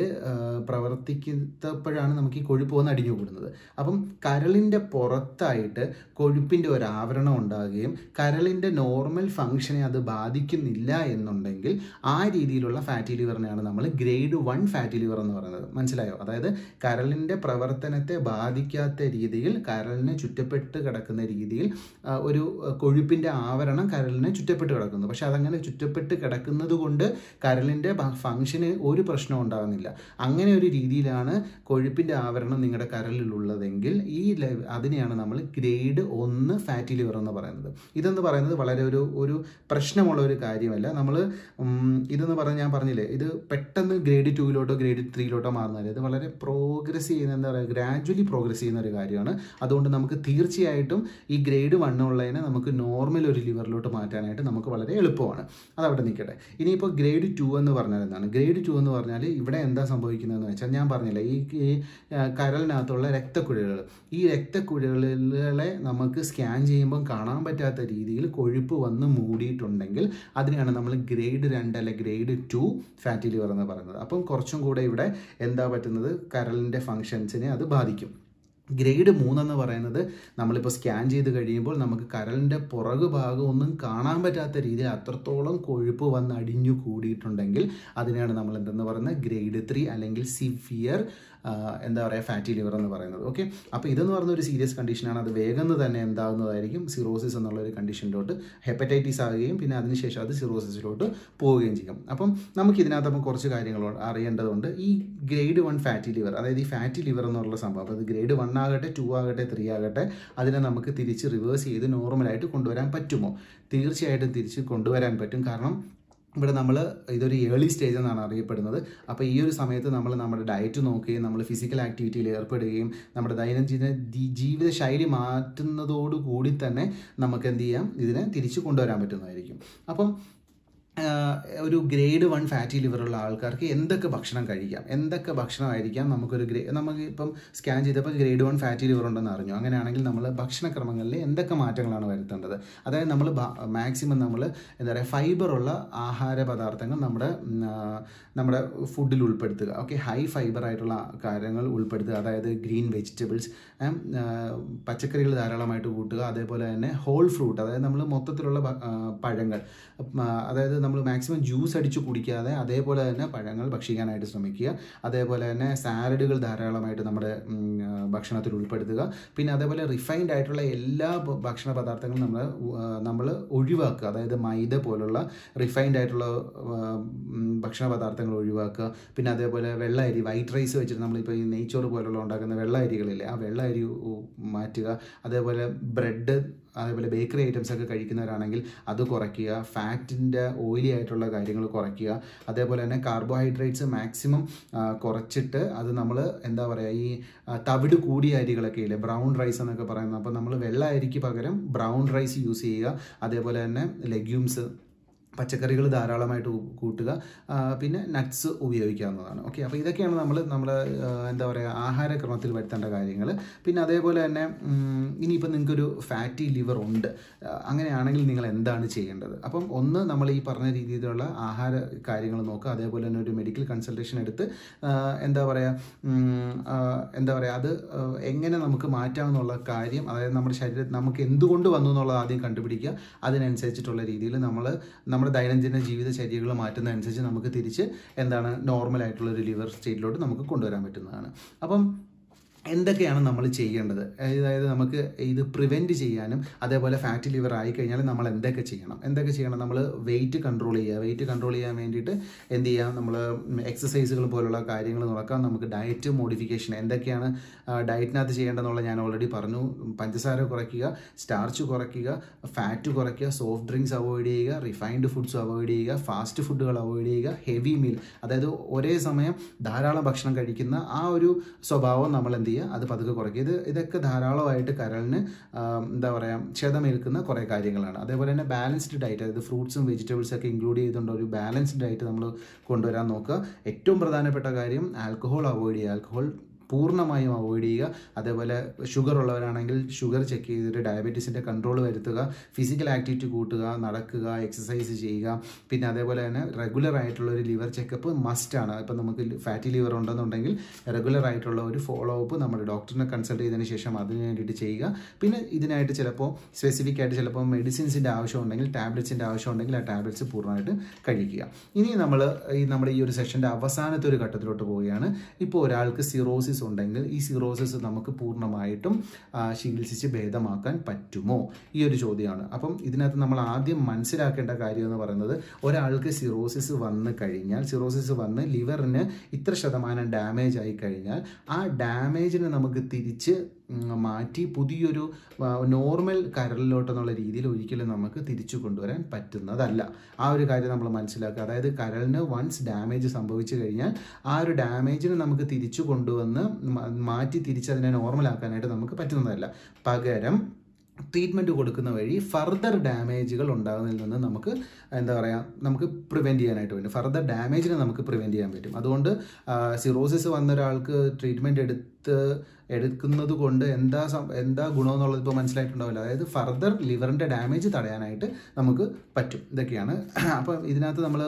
പ്രവർത്തിക്കത്തപ്പോഴാണ് നമുക്ക് ഈ കൊഴുപ്പ് വന്ന് അടിഞ്ഞു കൂടുന്നത് അപ്പം കരളിൻ്റെ പുറത്തായിട്ട് കൊഴുപ്പിൻ്റെ ഒരു ആവരണം ഉണ്ടാകുകയും കരളിൻ്റെ നോർമൽ ഫങ്ഷനെ അത് ബാധിക്കുന്നില്ല എന്നുണ്ടെങ്കിൽ ആ രീതിയിലുള്ള ഫാറ്റി ലിവറിനെയാണ് നമ്മൾ ഗ്രേഡ് വൺ ഫാറ്റി ലിവർ എന്ന് പറയുന്നത് മനസ്സിലായോ അതായത് കരളിൻ്റെ പ്രവർത്തനത്തെ ബാധിക്കാത്ത രീതിയിൽ കരളിനെ ചുറ്റപ്പെട്ട് കിടക്കുന്ന രീതിയിൽ ആ, ഒരു കൊഴുപ്പിൻ്റെ ആവരണം കരളിനെ ചുറ്റപ്പെട്ട് കിടക്കുന്നു പക്ഷെ അതങ്ങനെ ചുറ്റപ്പെട്ട് കിടക്കുന്നത് കൊണ്ട് കരളിൻ്റെ ഫങ്ഷന് ഒരു പ്രശ്നവും ഉണ്ടാകുന്നില്ല അങ്ങനെ ഒരു രീതിയിലാണ് കൊഴുപ്പിൻ്റെ ആവരണം നിങ്ങളുടെ കരളിലുള്ളതെങ്കിൽ ഈ ലെവ- അതിനെയാണ് നമ്മൾ ഗ്രേഡ് ഒന്ന് ഫാറ്റി ലിവർ എന്ന് പറയുന്നത് ഇതെന്ന് പറയുന്നത് വളരെ ഒരു ഒരു പ്രശ്നമുള്ള ഒരു കാര്യമല്ല നമ്മൾ ഇതെന്ന് പറഞ്ഞ് ഞാൻ പറഞ്ഞില്ലേ ഇത് പെട്ടെന്ന് ഗ്രേഡ് ടൂയിലോട്ടോ ഗ്രേഡ് ത്രീയിലോട്ടോ മാറുന്നില്ല ഇത് വളരെ പ്രോഗ്രസ് ചെയ്യുന്ന എന്താ പറയുക ഗ്രാജുവലി പ്രോഗ്രസ് ചെയ്യുന്ന ഒരു കാര്യമാണ് അതുകൊണ്ട് നമുക്ക് തീർച്ചയായിട്ടും ഈ ഗ്രേഡ് വൺ ഉള്ളതിനെ നമുക്ക് നോർമൽ ഒരു ലിവറിലോട്ട് മാറ്റാനായിട്ട് നമുക്ക് വളരെ എളുപ്പമാണ് അതവിടെ നിൽക്കട്ടെ ഇനിയിപ്പോൾ ഗ്രേഡ് ടു എന്ന് പറഞ്ഞാൽ എന്താണ് ഗ്രേഡ് ടു എന്ന് പറഞ്ഞാൽ ഇവിടെ എന്താ സംഭവിക്കുന്നതെന്ന് വെച്ചാൽ ഞാൻ പറഞ്ഞില്ല ഈ ഈ, ആ, കരളിനകത്തുള്ള രക്തക്കുഴലുകൾ ഈ രക്തക്കുഴലുകളെ നമുക്ക് സ്കാൻ ചെയ്യുമ്പോൾ കാണാൻ പറ്റാത്ത രീതിയിൽ കൊഴുപ്പ് വന്ന് മൂടിയിട്ടുണ്ടെങ്കിൽ അതിനെയാണ് നമ്മൾ ഗ്രേഡ് രണ്ട് അല്ലെ ഗ്രേഡ് ടു ഫാറ്റി ലിവർ എന്ന് പറയുന്നത് അപ്പം കുറച്ചും കൂടെ ഇവിടെ എന്താ പറ്റുന്നത് കരളിൻ്റെ ഫങ്ഷൻസിനെ അത് ബാധിക്കും ഗ്രേഡ് മൂന്നെന്ന് പറയുന്നത് നമ്മളിപ്പോൾ സ്കാൻ ചെയ്ത് കഴിയുമ്പോൾ നമുക്ക് കരളിൻ്റെ പുറകു ഭാഗം ഒന്നും കാണാൻ പറ്റാത്ത രീതിയിൽ അത്രത്തോളം കൊഴുപ്പ് വന്ന് അടിഞ്ഞു കൂടിയിട്ടുണ്ടെങ്കിൽ അതിനെയാണ് നമ്മൾ എന്തെന്ന് പറയുന്നത് ഗ്രേഡ് ത്രീ അല്ലെങ്കിൽ സിവിയർ എന്താ പറയുക ഫാറ്റി ലിവർ എന്ന് പറയുന്നത് ഓക്കെ അപ്പോൾ ഇതെന്ന് പറയുന്ന ഒരു സീരിയസ് കണ്ടീഷനാണ് അത് വേഗം തന്നെ എന്താകുന്നതായിരിക്കും സിറോസിസ് എന്നുള്ള ഒരു കണ്ടീഷനിലോട്ട് ഹെപ്പറ്റൈറ്റിസ് ആകുകയും പിന്നെ അതിനുശേഷം അത് സിറോസിസിലോട്ട് പോവുകയും ചെയ്യും അപ്പം നമുക്ക് ഇതിനകത്ത് അപ്പം കുറച്ച് കാര്യങ്ങൾ അറിയേണ്ടതുണ്ട് ഈ ഗ്രേഡ് വൺ ഫാറ്റി ലിവർ അതായത് ഈ ഫാറ്റി ലിവർ എന്നുള്ള സംഭവം അപ്പോൾ അത് ഗ്രേഡ് വൺ ആകട്ടെ ടു ആകട്ടെ ത്രീ ആകട്ടെ അതിനെ നമുക്ക് തിരിച്ച് റിവേഴ്സ് ചെയ്ത് നോർമലായിട്ട് കൊണ്ടുവരാൻ പറ്റുമോ തീർച്ചയായിട്ടും തിരിച്ച് കൊണ്ടുവരാൻ പറ്റും കാരണം ഇവിടെ നമ്മൾ ഇതൊരു ഏർലി സ്റ്റേജ് എന്നാണ് അറിയപ്പെടുന്നത് അപ്പോൾ ഈ ഒരു സമയത്ത് നമ്മൾ നമ്മുടെ ഡയറ്റ് നോക്കുകയും നമ്മൾ ഫിസിക്കൽ ആക്ടിവിറ്റിയിൽ ഏർപ്പെടുകയും നമ്മുടെ ദൈനംദിന ദി- ജീവിത ശൈലി മാറ്റുന്നതോടുകൂടി തന്നെ നമുക്ക് എന്ത് ചെയ്യാം ഇതിനെ തിരിച്ചു കൊണ്ടുവരാൻ പറ്റുന്നതായിരിക്കും അപ്പം ആഹ് ഒരു ഗ്രേഡ് വൺ ഫാറ്റി ലിവറുള്ള ആൾക്കാർക്ക് എന്തൊക്കെ ഭക്ഷണം കഴിക്കാം എന്തൊക്കെ ഭക്ഷണമായിരിക്കാം നമുക്കൊരു ഗ്രേ നമുക്ക് ഇപ്പം സ്കാൻ ചെയ്തപ്പോൾ ഗ്രേഡ് വൺ ഫാറ്റി ലിവർ ഉണ്ടെന്ന് അറിഞ്ഞു അങ്ങനെയാണെങ്കിൽ നമ്മൾ ഭക്ഷണക്രമങ്ങളിൽ എന്തൊക്കെ മാറ്റങ്ങളാണ് വരുത്തേണ്ടത് അതായത് നമ്മൾ മാക്സിമം നമ്മൾ എന്താ പറയുക ഫൈബറുള്ള ആഹാര പദാർത്ഥങ്ങൾ നമ്മുടെ ഉം, ആഹ് നമ്മുടെ ഫുഡിൽ ഉൾപ്പെടുത്തുക ഓക്കെ ഹൈ ഫൈബർ ആയിട്ടുള്ള കാര്യങ്ങൾ ഉൾപ്പെടുത്തുക അതായത് ഗ്രീൻ വെജിറ്റബിൾസ് പച്ചക്കറികൾ ധാരാളമായിട്ട് കൂട്ടുക അതേപോലെ തന്നെ ഹോൾ ഫ്രൂട്ട് അതായത് നമ്മൾ മൊത്തത്തിലുള്ള ഭ- ആഹ് പഴങ്ങൾ ഉം, ആഹ് അതായത് നമ്മൾ മാക്സിമം മാക്സിമം ജ്യൂസ് അടിച്ച് കുടിക്കാതെ അതേപോലെ തന്നെ പഴങ്ങൾ ഭക്ഷിക്കാനായിട്ട് ശ്രമിക്കുക അതേപോലെ തന്നെ സാലഡുകൾ ധാരാളമായിട്ട് നമ്മുടെ ഉം, ആ, ഭക്ഷണത്തിൽ ഉൾപ്പെടുത്തുക പിന്നെ അതേപോലെ റിഫൈൻഡ് ആയിട്ടുള്ള എല്ലാ ഭ- ഭക്ഷണ പദാർത്ഥങ്ങളും നമ്മൾ നമ്മൾ ഒഴിവാക്കുക അതായത് മൈദ പോലുള്ള റിഫൈൻഡ് ആയിട്ടുള്ള ആ, ഉം, ഭക്ഷണ പദാർത്ഥങ്ങൾ ഒഴിവാക്കുക പിന്നെ അതേപോലെ വെള്ള അരി വൈറ്റ് റൈസ് വെച്ചിട്ട് നമ്മളിപ്പോൾ ഈ നെയ്ച്ചോറ് പോലുള്ള ഉണ്ടാക്കുന്ന വെള്ള അരികളില്ലേ ആ വെള്ള അരി ഉ- മാറ്റുക അതേപോലെ ബ്രെഡ് അതേപോലെ ബേക്കറി ഐറ്റംസ് ഒക്കെ കഴിക്കുന്നവരാണെങ്കിൽ അത് കുറയ്ക്കുക ഫാറ്റിൻ്റെ ഓയിലി ആയിട്ടുള്ള കാര്യങ്ങൾ കുറയ്ക്കുക അതേപോലെ തന്നെ കാർബോഹൈഡ്രേറ്റ്സ് മാക്സിമം കുറച്ചിട്ട് അത് നമ്മൾ എന്താ പറയുക ഈ ആ, തവിട് കൂടിയ അരികളൊക്കെ ഇല്ലേ ബ്രൗൺ റൈസ് എന്നൊക്കെ പറയുന്നത് അപ്പോൾ നമ്മൾ വെള്ള അരിക്ക് പകരം ബ്രൗൺ റൈസ് യൂസ് ചെയ്യുക അതേപോലെ തന്നെ ലെഗ്യൂംസ് പച്ചക്കറികൾ ധാരാളമായിട്ട് ഉ- കൂട്ടുക ആ, പിന്നെ നട്ട്സ് ഉപയോഗിക്കാവുന്നതാണ് ഓക്കെ അപ്പോൾ ഇതൊക്കെയാണ് നമ്മൾ നമ്മുടെ ആ, എന്താ പറയുക ആഹാരക്രമത്തിൽ വരുത്തേണ്ട കാര്യങ്ങൾ പിന്നെ അതേപോലെ തന്നെ ഉം, ഇനിയിപ്പോൾ നിങ്ങൾക്കൊരു ഫാറ്റി ലിവർ ഉണ്ട് ആ, അങ്ങനെയാണെങ്കിൽ നിങ്ങൾ എന്താണ് ചെയ്യേണ്ടത് അപ്പം ഒന്ന് നമ്മൾ ഈ പറഞ്ഞ രീതിയിലുള്ള ആഹാര കാര്യങ്ങൾ നോക്കുക അതേപോലെ തന്നെ ഒരു മെഡിക്കൽ കൺസൾട്ടേഷൻ എടുത്ത് ആ, എന്താ പറയുക ഉം, ആ, എന്താ പറയുക അത് ആ, എങ്ങനെ നമുക്ക് മാറ്റാമെന്നുള്ള കാര്യം അതായത് നമ്മുടെ ശരീരത്തിൽ നമുക്ക് എന്തുകൊണ്ട് വന്നു എന്നുള്ളത് ആദ്യം കണ്ടുപിടിക്കുക അതിനനുസരിച്ചിട്ടുള്ള രീതിയിൽ നമ്മൾ നമ്മുടെ ദൈനംദിന ജീവിതചര്യകൾ മാറ്റുന്നതനുസരിച്ച് നമുക്ക് തിരിച്ച് എന്താണ് നോർമൽ ആയിട്ടുള്ള ഒരു ലിവർ സ്റ്റേറ്റിലോട്ട് നമുക്ക് കൊണ്ടുവരാൻ പറ്റുന്നതാണ് അപ്പം എന്തൊക്കെയാണ് നമ്മൾ ചെയ്യേണ്ടത് അതായത് നമുക്ക് ഇത് പ്രിവെൻറ്റ് ചെയ്യാനും അതേപോലെ ഫാറ്റി ലിവർ ആയി കഴിഞ്ഞാൽ നമ്മൾ എന്തൊക്കെ ചെയ്യണം എന്തൊക്കെ ചെയ്യണം നമ്മൾ വെയിറ്റ് കൺട്രോൾ ചെയ്യുക വെയിറ്റ് കൺട്രോൾ ചെയ്യാൻ വേണ്ടിയിട്ട് എന്ത് ചെയ്യാം നമ്മൾ എക്സസൈസുകൾ പോലുള്ള കാര്യങ്ങൾ നോക്കാം നമുക്ക് ഡയറ്റ് മോഡിഫിക്കേഷൻ എന്തൊക്കെയാണ് ഡയറ്റിനകത്ത് ചെയ്യേണ്ടതെന്നുള്ള ഞാൻ ഓൾറെഡി പറഞ്ഞു പഞ്ചസാര കുറയ്ക്കുക സ്റ്റാർച്ച് കുറയ്ക്കുക ഫാറ്റ് കുറയ്ക്കുക സോഫ്റ്റ് ഡ്രിങ്ക്സ് അവോയ്ഡ് ചെയ്യുക റിഫൈൻഡ് ഫുഡ്സ് അവോയ്ഡ് ചെയ്യുക ഫാസ്റ്റ് ഫുഡുകൾ അവോയ്ഡ് ചെയ്യുക ഹെവി മീൽ അതായത് ഒരേ സമയം ധാരാളം ഭക്ഷണം കഴിക്കുന്ന ആ ഒരു സ്വഭാവം നമ്മൾ എന്ത് ചെയ്യുക അത് പതുക്കെ കുറയ്ക്കുക ഇത് ഇതൊക്കെ ധാരാളമായിട്ട് കരളിന് ആം, എന്താ പറയുക ക്ഷതമേൽക്കുന്ന കുറേ കാര്യങ്ങളാണ് അതേപോലെ തന്നെ ബാലൻസ്ഡ് ഡയറ്റ് അതായത് ഫ്രൂട്ട്സും വെജിറ്റബിൾസും ഒക്കെ ഇൻക്ലൂഡ് ചെയ്തുകൊണ്ട് ഒരു ബാലൻസ്ഡ് ഡയറ്റ് നമ്മൾ കൊണ്ടുവരാൻ നോക്കുക ഏറ്റവും പ്രധാനപ്പെട്ട കാര്യം ആൽക്കഹോൾ അവോയ്ഡ് ചെയ്യുക ആൽക്കഹോൾ പൂർണ്ണമായും അവോയ്ഡ് ചെയ്യുക അതേപോലെ ഷുഗർ ഉള്ളവരാണെങ്കിൽ ഷുഗർ ചെക്ക് ചെയ്തിട്ട് ഡയബറ്റീസിൻ്റെ കൺട്രോൾ വരുത്തുക ഫിസിക്കൽ ആക്ടിവിറ്റി കൂട്ടുക നടക്കുക എക്സസൈസ് ചെയ്യുക പിന്നെ അതേപോലെ തന്നെ റെഗുലർ ആയിട്ടുള്ള ഒരു ലിവർ ചെക്കപ്പ് മസ്റ്റാണ് ഇപ്പം നമുക്ക് ഫാറ്റി ലിവർ ഉണ്ടെന്നുണ്ടെങ്കിൽ റെഗുലർ ആയിട്ടുള്ള ഒരു ഫോളോ അപ്പ് നമ്മുടെ ഡോക്ടറിനെ കൺസൾട്ട് ചെയ്തതിന് ശേഷം അതിന് വേണ്ടിയിട്ട് ചെയ്യുക പിന്നെ ഇതിനായിട്ട് ചിലപ്പോൾ സ്പെസിഫിക് ആയിട്ട് ചിലപ്പോൾ മെഡിസിൻസിൻ്റെ ആവശ്യം ഉണ്ടെങ്കിൽ ടാബ്ലറ്റ്സിൻ്റെ ആവശ്യം ഉണ്ടെങ്കിൽ ആ ടാബ്ലറ്റ്സ് പൂർണ്ണമായിട്ട് കഴിക്കുക ഇനി നമ്മൾ ഈ നമ്മുടെ ഈ ഒരു സെഷൻ്റെ അവസാനത്തെ ഒരു ഘട്ടത്തിലോട്ട് പോവുകയാണ് ഇപ്പോൾ ഒരാൾക്ക് സിറോസിസ് ഉണ്ടെങ്കിൽ ഈ സിറോസിസ് നമുക്ക് പൂർണ്ണമായിട്ടും ആ, ചികിത്സിച്ച് ഭേദമാക്കാൻ പറ്റുമോ ഈ ഒരു ചോദ്യമാണ് അപ്പം ഇതിനകത്ത് നമ്മൾ ആദ്യം മനസ്സിലാക്കേണ്ട കാര്യം എന്ന് പറയുന്നത് ഒരാൾക്ക് സിറോസിസ് വന്ന് കഴിഞ്ഞാൽ സിറോസിസ് വന്ന് ലിവറിന് ഇത്ര ശതമാനം ഡാമേജ് ആയി കഴിഞ്ഞാൽ ആ ഡാമേജിനെ നമുക്ക് തിരിച്ച് ഉം, മാറ്റി പുതിയൊരു ആ, നോർമൽ കരളിലോട്ടെന്നുള്ള രീതിയിൽ ഒരിക്കലും നമുക്ക് തിരിച്ചു കൊണ്ടുവരാൻ പറ്റുന്നതല്ല ആ ഒരു കാര്യം നമ്മൾ മനസ്സിലാക്കുക അതായത് കരളിന് വൺസ് ഡാമേജ് സംഭവിച്ചു കഴിഞ്ഞാൽ ആ ഒരു ഡാമേജിനെ നമുക്ക് തിരിച്ചു കൊണ്ടുവന്ന് മ- മാറ്റി തിരിച്ച് അതിനെ നോർമലാക്കാനായിട്ട് നമുക്ക് പറ്റുന്നതല്ല പകരം ട്രീറ്റ്മെൻറ്റ് കൊടുക്കുന്ന വഴി ഫർദർ ഡാമേജുകൾ ഉണ്ടാകുന്നതിൽ നിന്ന് നമുക്ക് എന്താ പറയുക നമുക്ക് പ്രിവെൻറ്റ് ചെയ്യാനായിട്ട് പറ്റും ഫർദർ ഡാമേജിനെ നമുക്ക് പ്രിവെൻറ്റ് ചെയ്യാൻ പറ്റും അതുകൊണ്ട് സിറോസിസ് വന്ന ഒരാൾക്ക് ട്രീറ്റ്മെൻറ്റ് എടുത്ത് എടുക്കുന്നത് കൊണ്ട് എന്താ സം- എന്താ ഗുണമെന്നുള്ളത് ഇപ്പോൾ മനസ്സിലായിട്ടുണ്ടാവില്ല അതായത് ഫർദർ ലിവറിൻ്റെ ഡാമേജ് തടയാനായിട്ട് നമുക്ക് പറ്റും ഇതൊക്കെയാണ് അപ്പം ഇതിനകത്ത് നമ്മൾ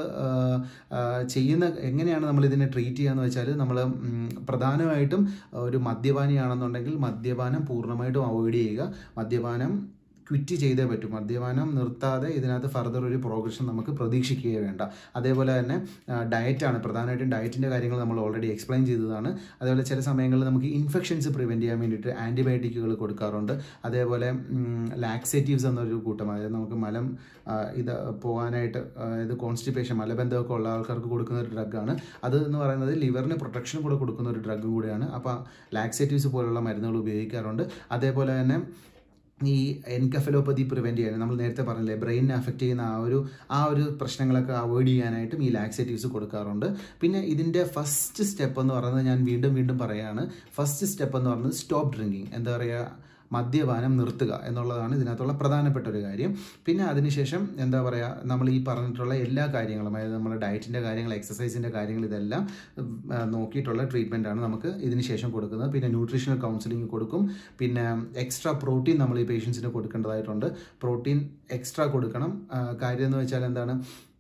ചെയ്യുന്ന എങ്ങനെയാണ് നമ്മൾ ഇതിനെ ട്രീറ്റ് ചെയ്യാന്ന് വെച്ചാൽ നമ്മൾ പ്രധാനമായിട്ടും ഒരു മദ്യപാനിയാണെന്നുണ്ടെങ്കിൽ മദ്യപാനം പൂർണ്ണമായിട്ടും അവോയ്ഡ് ചെയ്യുക മദ്യപാനം ക്വിറ്റ് ചെയ്തേ പറ്റും മദ്യപാനം നിർത്താതെ ഇതിനകത്ത് ഫർദർ ഒരു പ്രോഗ്രഷൻ നമുക്ക് പ്രതീക്ഷിക്കുകയേ വേണ്ട അതേപോലെ തന്നെ ഡയറ്റാണ് പ്രധാനമായിട്ടും ഡയറ്റിൻ്റെ കാര്യങ്ങൾ നമ്മൾ ഓൾറെഡി എക്സ്പ്ലെയിൻ ചെയ്തതാണ് അതേപോലെ ചില സമയങ്ങളിൽ നമുക്ക് ഇൻഫെക്ഷൻസ് പ്രിവെൻറ്റ് ചെയ്യാൻ വേണ്ടിയിട്ട് ആൻറ്റിബയോട്ടിക്കുകൾ കൊടുക്കാറുണ്ട് അതേപോലെ ലാക്സേറ്റീവ്സ് എന്നൊരു കൂട്ടം അതായത് നമുക്ക് മലം ആ, ഇത് പോകാനായിട്ട് ആ, ഇത് കോൺസ്റ്റിപ്പേഷൻ മലബന്ധമൊക്കെ ഉള്ള ആൾക്കാർക്ക് കൊടുക്കുന്ന ഒരു ഡ്രഗാണ് അത് എന്ന് പറയുന്നത് ലിവറിന് പ്രൊട്ടക്ഷൻ കൂടെ കൊടുക്കുന്ന ഒരു ഡ്രഗും കൂടിയാണ് അപ്പോൾ ലാക്സേറ്റീവ്സ് പോലുള്ള മരുന്നുകൾ ഉപയോഗിക്കാറുണ്ട് അതേപോലെ തന്നെ ഈ എൻകഫലോപ്പതി പ്രിവെൻറ്റ് ചെയ്യാൻ നമ്മൾ നേരത്തെ പറഞ്ഞില്ലേ ബ്രെയിനിനെ അഫക്റ്റ് ചെയ്യുന്ന ആ ഒരു ആ ഒരു പ്രശ്നങ്ങളൊക്കെ അവോയ്ഡ് ചെയ്യാനായിട്ടും ഈ ലാക്സേറ്റീവ്സ് കൊടുക്കാറുണ്ട് പിന്നെ ഇതിൻ്റെ ഫസ്റ്റ് സ്റ്റെപ്പ് എന്ന് പറയുന്നത് ഞാൻ വീണ്ടും വീണ്ടും പറയുകയാണ് ഫസ്റ്റ് സ്റ്റെപ്പ് എന്ന് പറയുന്നത് സ്റ്റോപ്പ് ഡ്രിങ്കിങ് എന്താ പറയുക മദ്യപാനം നിർത്തുക എന്നുള്ളതാണ് ഇതിനകത്തുള്ള പ്രധാനപ്പെട്ട ഒരു കാര്യം പിന്നെ അതിനുശേഷം എന്താ പറയുക നമ്മൾ ഈ പറഞ്ഞിട്ടുള്ള എല്ലാ കാര്യങ്ങളും അതായത് നമ്മുടെ ഡയറ്റിൻ്റെ കാര്യങ്ങൾ എക്സസൈസിൻ്റെ കാര്യങ്ങൾ ഇതെല്ലാം ഉം, ആ, നോക്കിയിട്ടുള്ള ട്രീറ്റ്മെൻ്റ് ആണ് നമുക്ക് ഇതിന് ശേഷം കൊടുക്കുന്നത് പിന്നെ ന്യൂട്രീഷണൽ കൗൺസിലിംഗ് കൊടുക്കും പിന്നെ എക്സ്ട്രാ പ്രോട്ടീൻ നമ്മൾ ഈ പേഷ്യൻസിന് കൊടുക്കേണ്ടതായിട്ടുണ്ട് പ്രോട്ടീൻ എക്സ്ട്രാ കൊടുക്കണം ആ, കാര്യം എന്ന് വെച്ചാൽ എന്താണ്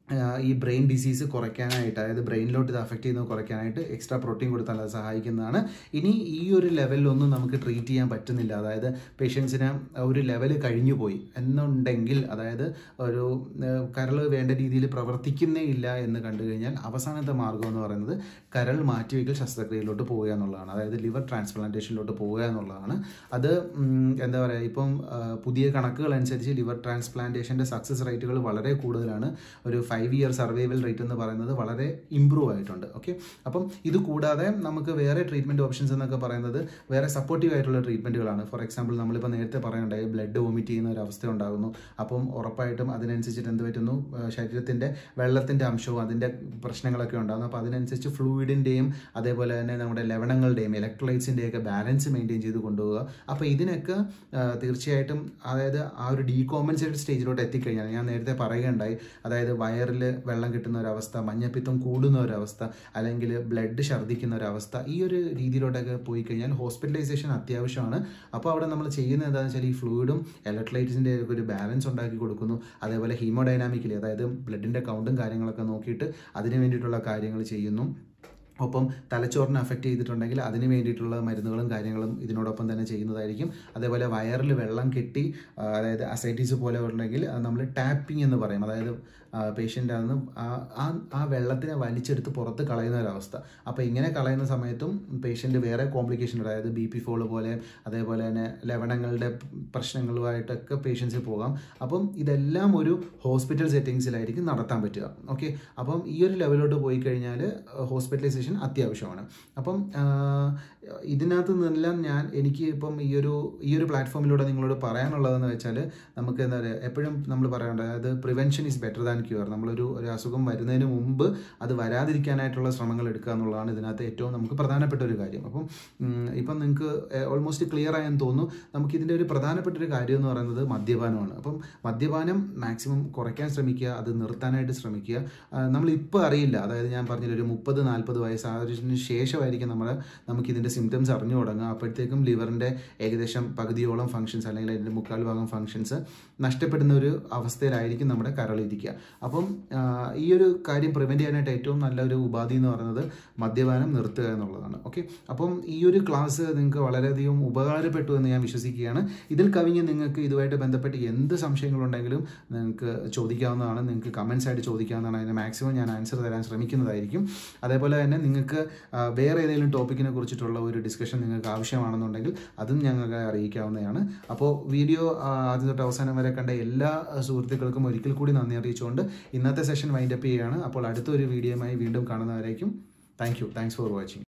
ആഹ് ഈ ബ്രെയിൻ ഡിസീസ് കുറയ്ക്കാനായിട്ട് അതായത് ബ്രെയിനിലോട്ട് ഇത് അഫക്റ്റ് ചെയ്യുന്നത് കുറയ്ക്കാനായിട്ട് എക്സ്ട്രാ പ്രോട്ടീൻ കൊടുത്താൽ അത് സഹായിക്കുന്നതാണ് ഇനി ഈ ഒരു ലെവലിലൊന്നും നമുക്ക് ട്രീറ്റ് ചെയ്യാൻ പറ്റുന്നില്ല അതായത് പേഷ്യൻസിന് ഒരു ലെവൽ കഴിഞ്ഞു പോയി എന്നുണ്ടെങ്കിൽ അതായത് ഒരു ആഹ് കരൾ വേണ്ട രീതിയിൽ പ്രവർത്തിക്കുന്നേ ഇല്ല എന്ന് കണ്ടു കഴിഞ്ഞാൽ അവസാനത്തെ മാർഗം എന്ന് പറയുന്നത് കരൾ മാറ്റിവെക്കൽ ശസ്ത്രക്രിയയിലോട്ട് പോവുക എന്നുള്ളതാണ് അതായത് ലിവർ ട്രാൻസ്പ്ലാന്റേഷനിലോട്ട് പോവുക എന്നുള്ളതാണ് അത് ഉം, എന്താ പറയുക ഇപ്പം ആഹ് പുതിയ കണക്കുകൾ അനുസരിച്ച് ലിവർ ട്രാൻസ്പ്ലാന്റേഷൻ്റെ സക്സസ് റേറ്റുകൾ വളരെ കൂടുതലാണ് ഒരു ഫൈവ് ഇയർ സർവൈവൽ റേറ്റ് എന്ന് പറയുന്നത് വളരെ ഇമ്പ്രൂവ് ആയിട്ടുണ്ട് ഓക്കെ അപ്പം ഇത് കൂടാതെ നമുക്ക് വേറെ ട്രീറ്റ്മെൻറ്റ് ഓപ്ഷൻസ് എന്നൊക്കെ പറയുന്നത് വേറെ സപ്പോർട്ടീവ് ആയിട്ടുള്ള ട്രീറ്റ്മെൻറ്റുകളാണ് ഫോർ എക്സാമ്പിൾ നമ്മളിപ്പോൾ നേരത്തെ പറയുണ്ടായി ബ്ലഡ് വോമിറ്റ് ചെയ്യുന്ന ഒരു അവസ്ഥ ഉണ്ടാകുന്നു അപ്പം ഉറപ്പായിട്ടും അതിനനുസരിച്ചിട്ട് എന്ത് പറ്റുന്നു ആ, ശരീരത്തിൻ്റെ വെള്ളത്തിൻ്റെ അംശവും അതിൻ്റെ പ്രശ്നങ്ങളൊക്കെ ഉണ്ടാകുന്നു അപ്പോൾ അതിനനുസരിച്ച് ഫ്ലൂയിഡിൻ്റെയും അതേപോലെ തന്നെ നമ്മുടെ ലവണങ്ങളുടെയും ഇലക്ട്രോലൈറ്റ്സിൻ്റെയൊക്കെ ബാലൻസ് മെയിൻറ്റെയിൻ ചെയ്ത് കൊണ്ടുപോകുക അപ്പോൾ ഇതിനൊക്കെ ആ, തീർച്ചയായിട്ടും അതായത് ആ ഒരു ഡീകോമ്പൻസേറ്റഡ് സ്റ്റേജിലോട്ട് എത്തിക്കഴിഞ്ഞാൽ ഞാൻ നേരത്തെ പറയുകയുണ്ടായി അതായത് വയറിൽ വെള്ളം കിട്ടുന്ന ഒരവസ്ഥ മഞ്ഞപ്പിത്തം കൂടുന്ന ഒരവസ്ഥ അല്ലെങ്കിൽ ബ്ലഡ് ഛർദ്ദിക്കുന്ന ഒരവസ്ഥ ഈ ഒരു രീതിയിലോട്ടൊക്കെ പോയി കഴിഞ്ഞാൽ ഹോസ്പിറ്റലൈസേഷൻ അത്യാവശ്യമാണ് അപ്പോൾ അവിടെ നമ്മൾ ചെയ്യുന്നത് എന്താണെന്ന് വെച്ചാൽ ഈ ഫ്ലൂയിഡും ഇലക്ട്രോലൈറ്റ്സിൻ്റെ ഒരു ബാലൻസ് ഉണ്ടാക്കി കൊടുക്കുന്നു അതേപോലെ ഹീമോഡൈനാമിക്കലി അതായത് ബ്ലഡിൻ്റെ കൗണ്ടും കാര്യങ്ങളൊക്കെ നോക്കിയിട്ട് അതിന് വേണ്ടിയിട്ടുള്ള കാര്യങ്ങൾ ചെയ്യുന്നു ഒപ്പം തലച്ചോറിനെ അഫക്റ്റ് ചെയ്തിട്ടുണ്ടെങ്കിൽ അതിന് വേണ്ടിയിട്ടുള്ള മരുന്നുകളും കാര്യങ്ങളും ഇതിനോടൊപ്പം തന്നെ ചെയ്യുന്നതായിരിക്കും അതേപോലെ വയറിൽ വെള്ളം കെട്ടി ആ, അതായത് അസൈറ്റീസ് പോലെ ഉണ്ടെങ്കിൽ അത് നമ്മൾ ടാപ്പിംഗ് എന്ന് പറയും അതായത് പേഷ്യൻ്റ് ആണെന്ന് ആ ആ വെള്ളത്തിനെ വലിച്ചെടുത്ത് പുറത്ത് കളയുന്ന ഒരവസ്ഥ അപ്പോൾ ഇങ്ങനെ കളയുന്ന സമയത്തും പേഷ്യൻ്റ് വേറെ കോംപ്ലിക്കേഷൻ അതായത് ബി പി ഫോള് പോലെ അതേപോലെ തന്നെ ലവണങ്ങളുടെ പ്രശ്നങ്ങളുമായിട്ടൊക്കെ പേഷ്യൻസിൽ പോകാം അപ്പം ഇതെല്ലാം ഒരു ഹോസ്പിറ്റൽ സെറ്റിങ്സിലായിരിക്കും നടത്താൻ പറ്റുക ഓക്കെ അപ്പം ഈ ഒരു ലെവലിലോട്ട് പോയി കഴിഞ്ഞാൽ ഹോസ്പിറ്റലൈസേഷൻ അത്യാവശ്യമാണ് അപ്പം ആ, ഇതിനകത്ത് നിന്നെല്ലാം ഞാൻ എനിക്ക് ഇപ്പം ഈ ഒരു ഈ ഒരു പ്ലാറ്റ്ഫോമിലൂടെ നിങ്ങളോട് പറയാനുള്ളതെന്ന് വെച്ചാൽ നമുക്ക് എന്താ പറയുക എപ്പോഴും നമ്മൾ പറയാറുണ്ട് അതായത് prevention is better than cure നമ്മളൊരു ഒരു അസുഖം വരുന്നതിന് മുമ്പ് അത് വരാതിരിക്കാനായിട്ടുള്ള ശ്രമങ്ങൾ എടുക്കുക എന്നുള്ളതാണ് ഇതിനകത്ത് ഏറ്റവും നമുക്ക് പ്രധാനപ്പെട്ട ഒരു കാര്യം അപ്പം ഉം, ഇപ്പം നിങ്ങൾക്ക് ഓൾമോസ്റ്റ് ക്ലിയർ ആയെന്ന് തോന്നുന്നു നമുക്ക് ഇതിൻ്റെ ഒരു പ്രധാനപ്പെട്ട ഒരു കാര്യം എന്ന് പറയുന്നത് മദ്യപാനമാണ് അപ്പം മദ്യപാനം മാക്സിമം കുറയ്ക്കാൻ ശ്രമിക്കുക അത് നിർത്താനായിട്ട് ശ്രമിക്കുക നമ്മൾ ഇപ്പോൾ അറിയില്ല അതായത് ഞാൻ പറഞ്ഞില്ല ഒരു മുപ്പത് നാൽപ്പത് വയസ്സായതിനു ശേഷമായിരിക്കും നമ്മൾ നമുക്ക് ഇതിൻ്റെ സിംറ്റംസ് അറിഞ്ഞു തുടങ്ങുക അപ്പോഴത്തേക്കും ലിവറിൻ്റെ ഏകദേശം പകുതിയോളം ഫങ്ഷൻസ് അല്ലെങ്കിൽ അതിൻ്റെ മുക്കാൽ ഭാഗം ഫങ്ഷൻസ് നഷ്ടപ്പെടുന്ന ഒരു അവസ്ഥയിലായിരിക്കും നമ്മുടെ കരളിരിക്കുക അപ്പം ആ, ഈ ഒരു കാര്യം പ്രിവെൻറ്റ് ചെയ്യാനായിട്ട് ഏറ്റവും നല്ലൊരു ഉപാധി എന്ന് പറയുന്നത് മദ്യപാനം നിർത്തുക എന്നുള്ളതാണ് ഓക്കെ അപ്പം ഈ ഒരു ക്ലാസ് നിങ്ങൾക്ക് വളരെയധികം ഉപകാരപ്പെട്ടു എന്ന് ഞാൻ വിശ്വസിക്കുകയാണ് ഇതിൽ കവിഞ്ഞ് നിങ്ങൾക്ക് ഇതുമായിട്ട് ബന്ധപ്പെട്ട് എന്ത് സംശയങ്ങളുണ്ടെങ്കിലും നിങ്ങൾക്ക് ചോദിക്കാവുന്നതാണ് നിങ്ങൾക്ക് കമൻസ് ആയിട്ട് ചോദിക്കാവുന്നതാണ് അതിന് മാക്സിമം ഞാൻ ആൻസർ തരാൻ ശ്രമിക്കുന്നതായിരിക്കും അതേപോലെ തന്നെ നിങ്ങൾക്ക് ആ, വേറെ ഏതെങ്കിലും ടോപ്പിക്കിനെ കുറിച്ചിട്ടുള്ള ഒരു ഡിസ്കഷൻ നിങ്ങൾക്ക് ആവശ്യമാണെന്നുണ്ടെങ്കിൽ അതും ഞങ്ങൾക്ക് അറിയിക്കാവുന്നതാണ് അപ്പോൾ വീഡിയോ ആ, ആദ്യം തൊട്ട് അവസാനം വരെ കണ്ട എല്ലാ ആ, സുഹൃത്തുക്കൾക്കും ഒരിക്കൽ കൂടി നന്ദി അറിയിച്ചുകൊണ്ട് ഇന്നത്തെ സെഷൻ വൈൻഡപ്പ് ചെയ്യുകയാണ് അപ്പോൾ അടുത്തൊരു വീഡിയോയുമായി വീണ്ടും കാണുന്നവരേക്കും thank you thanks for watching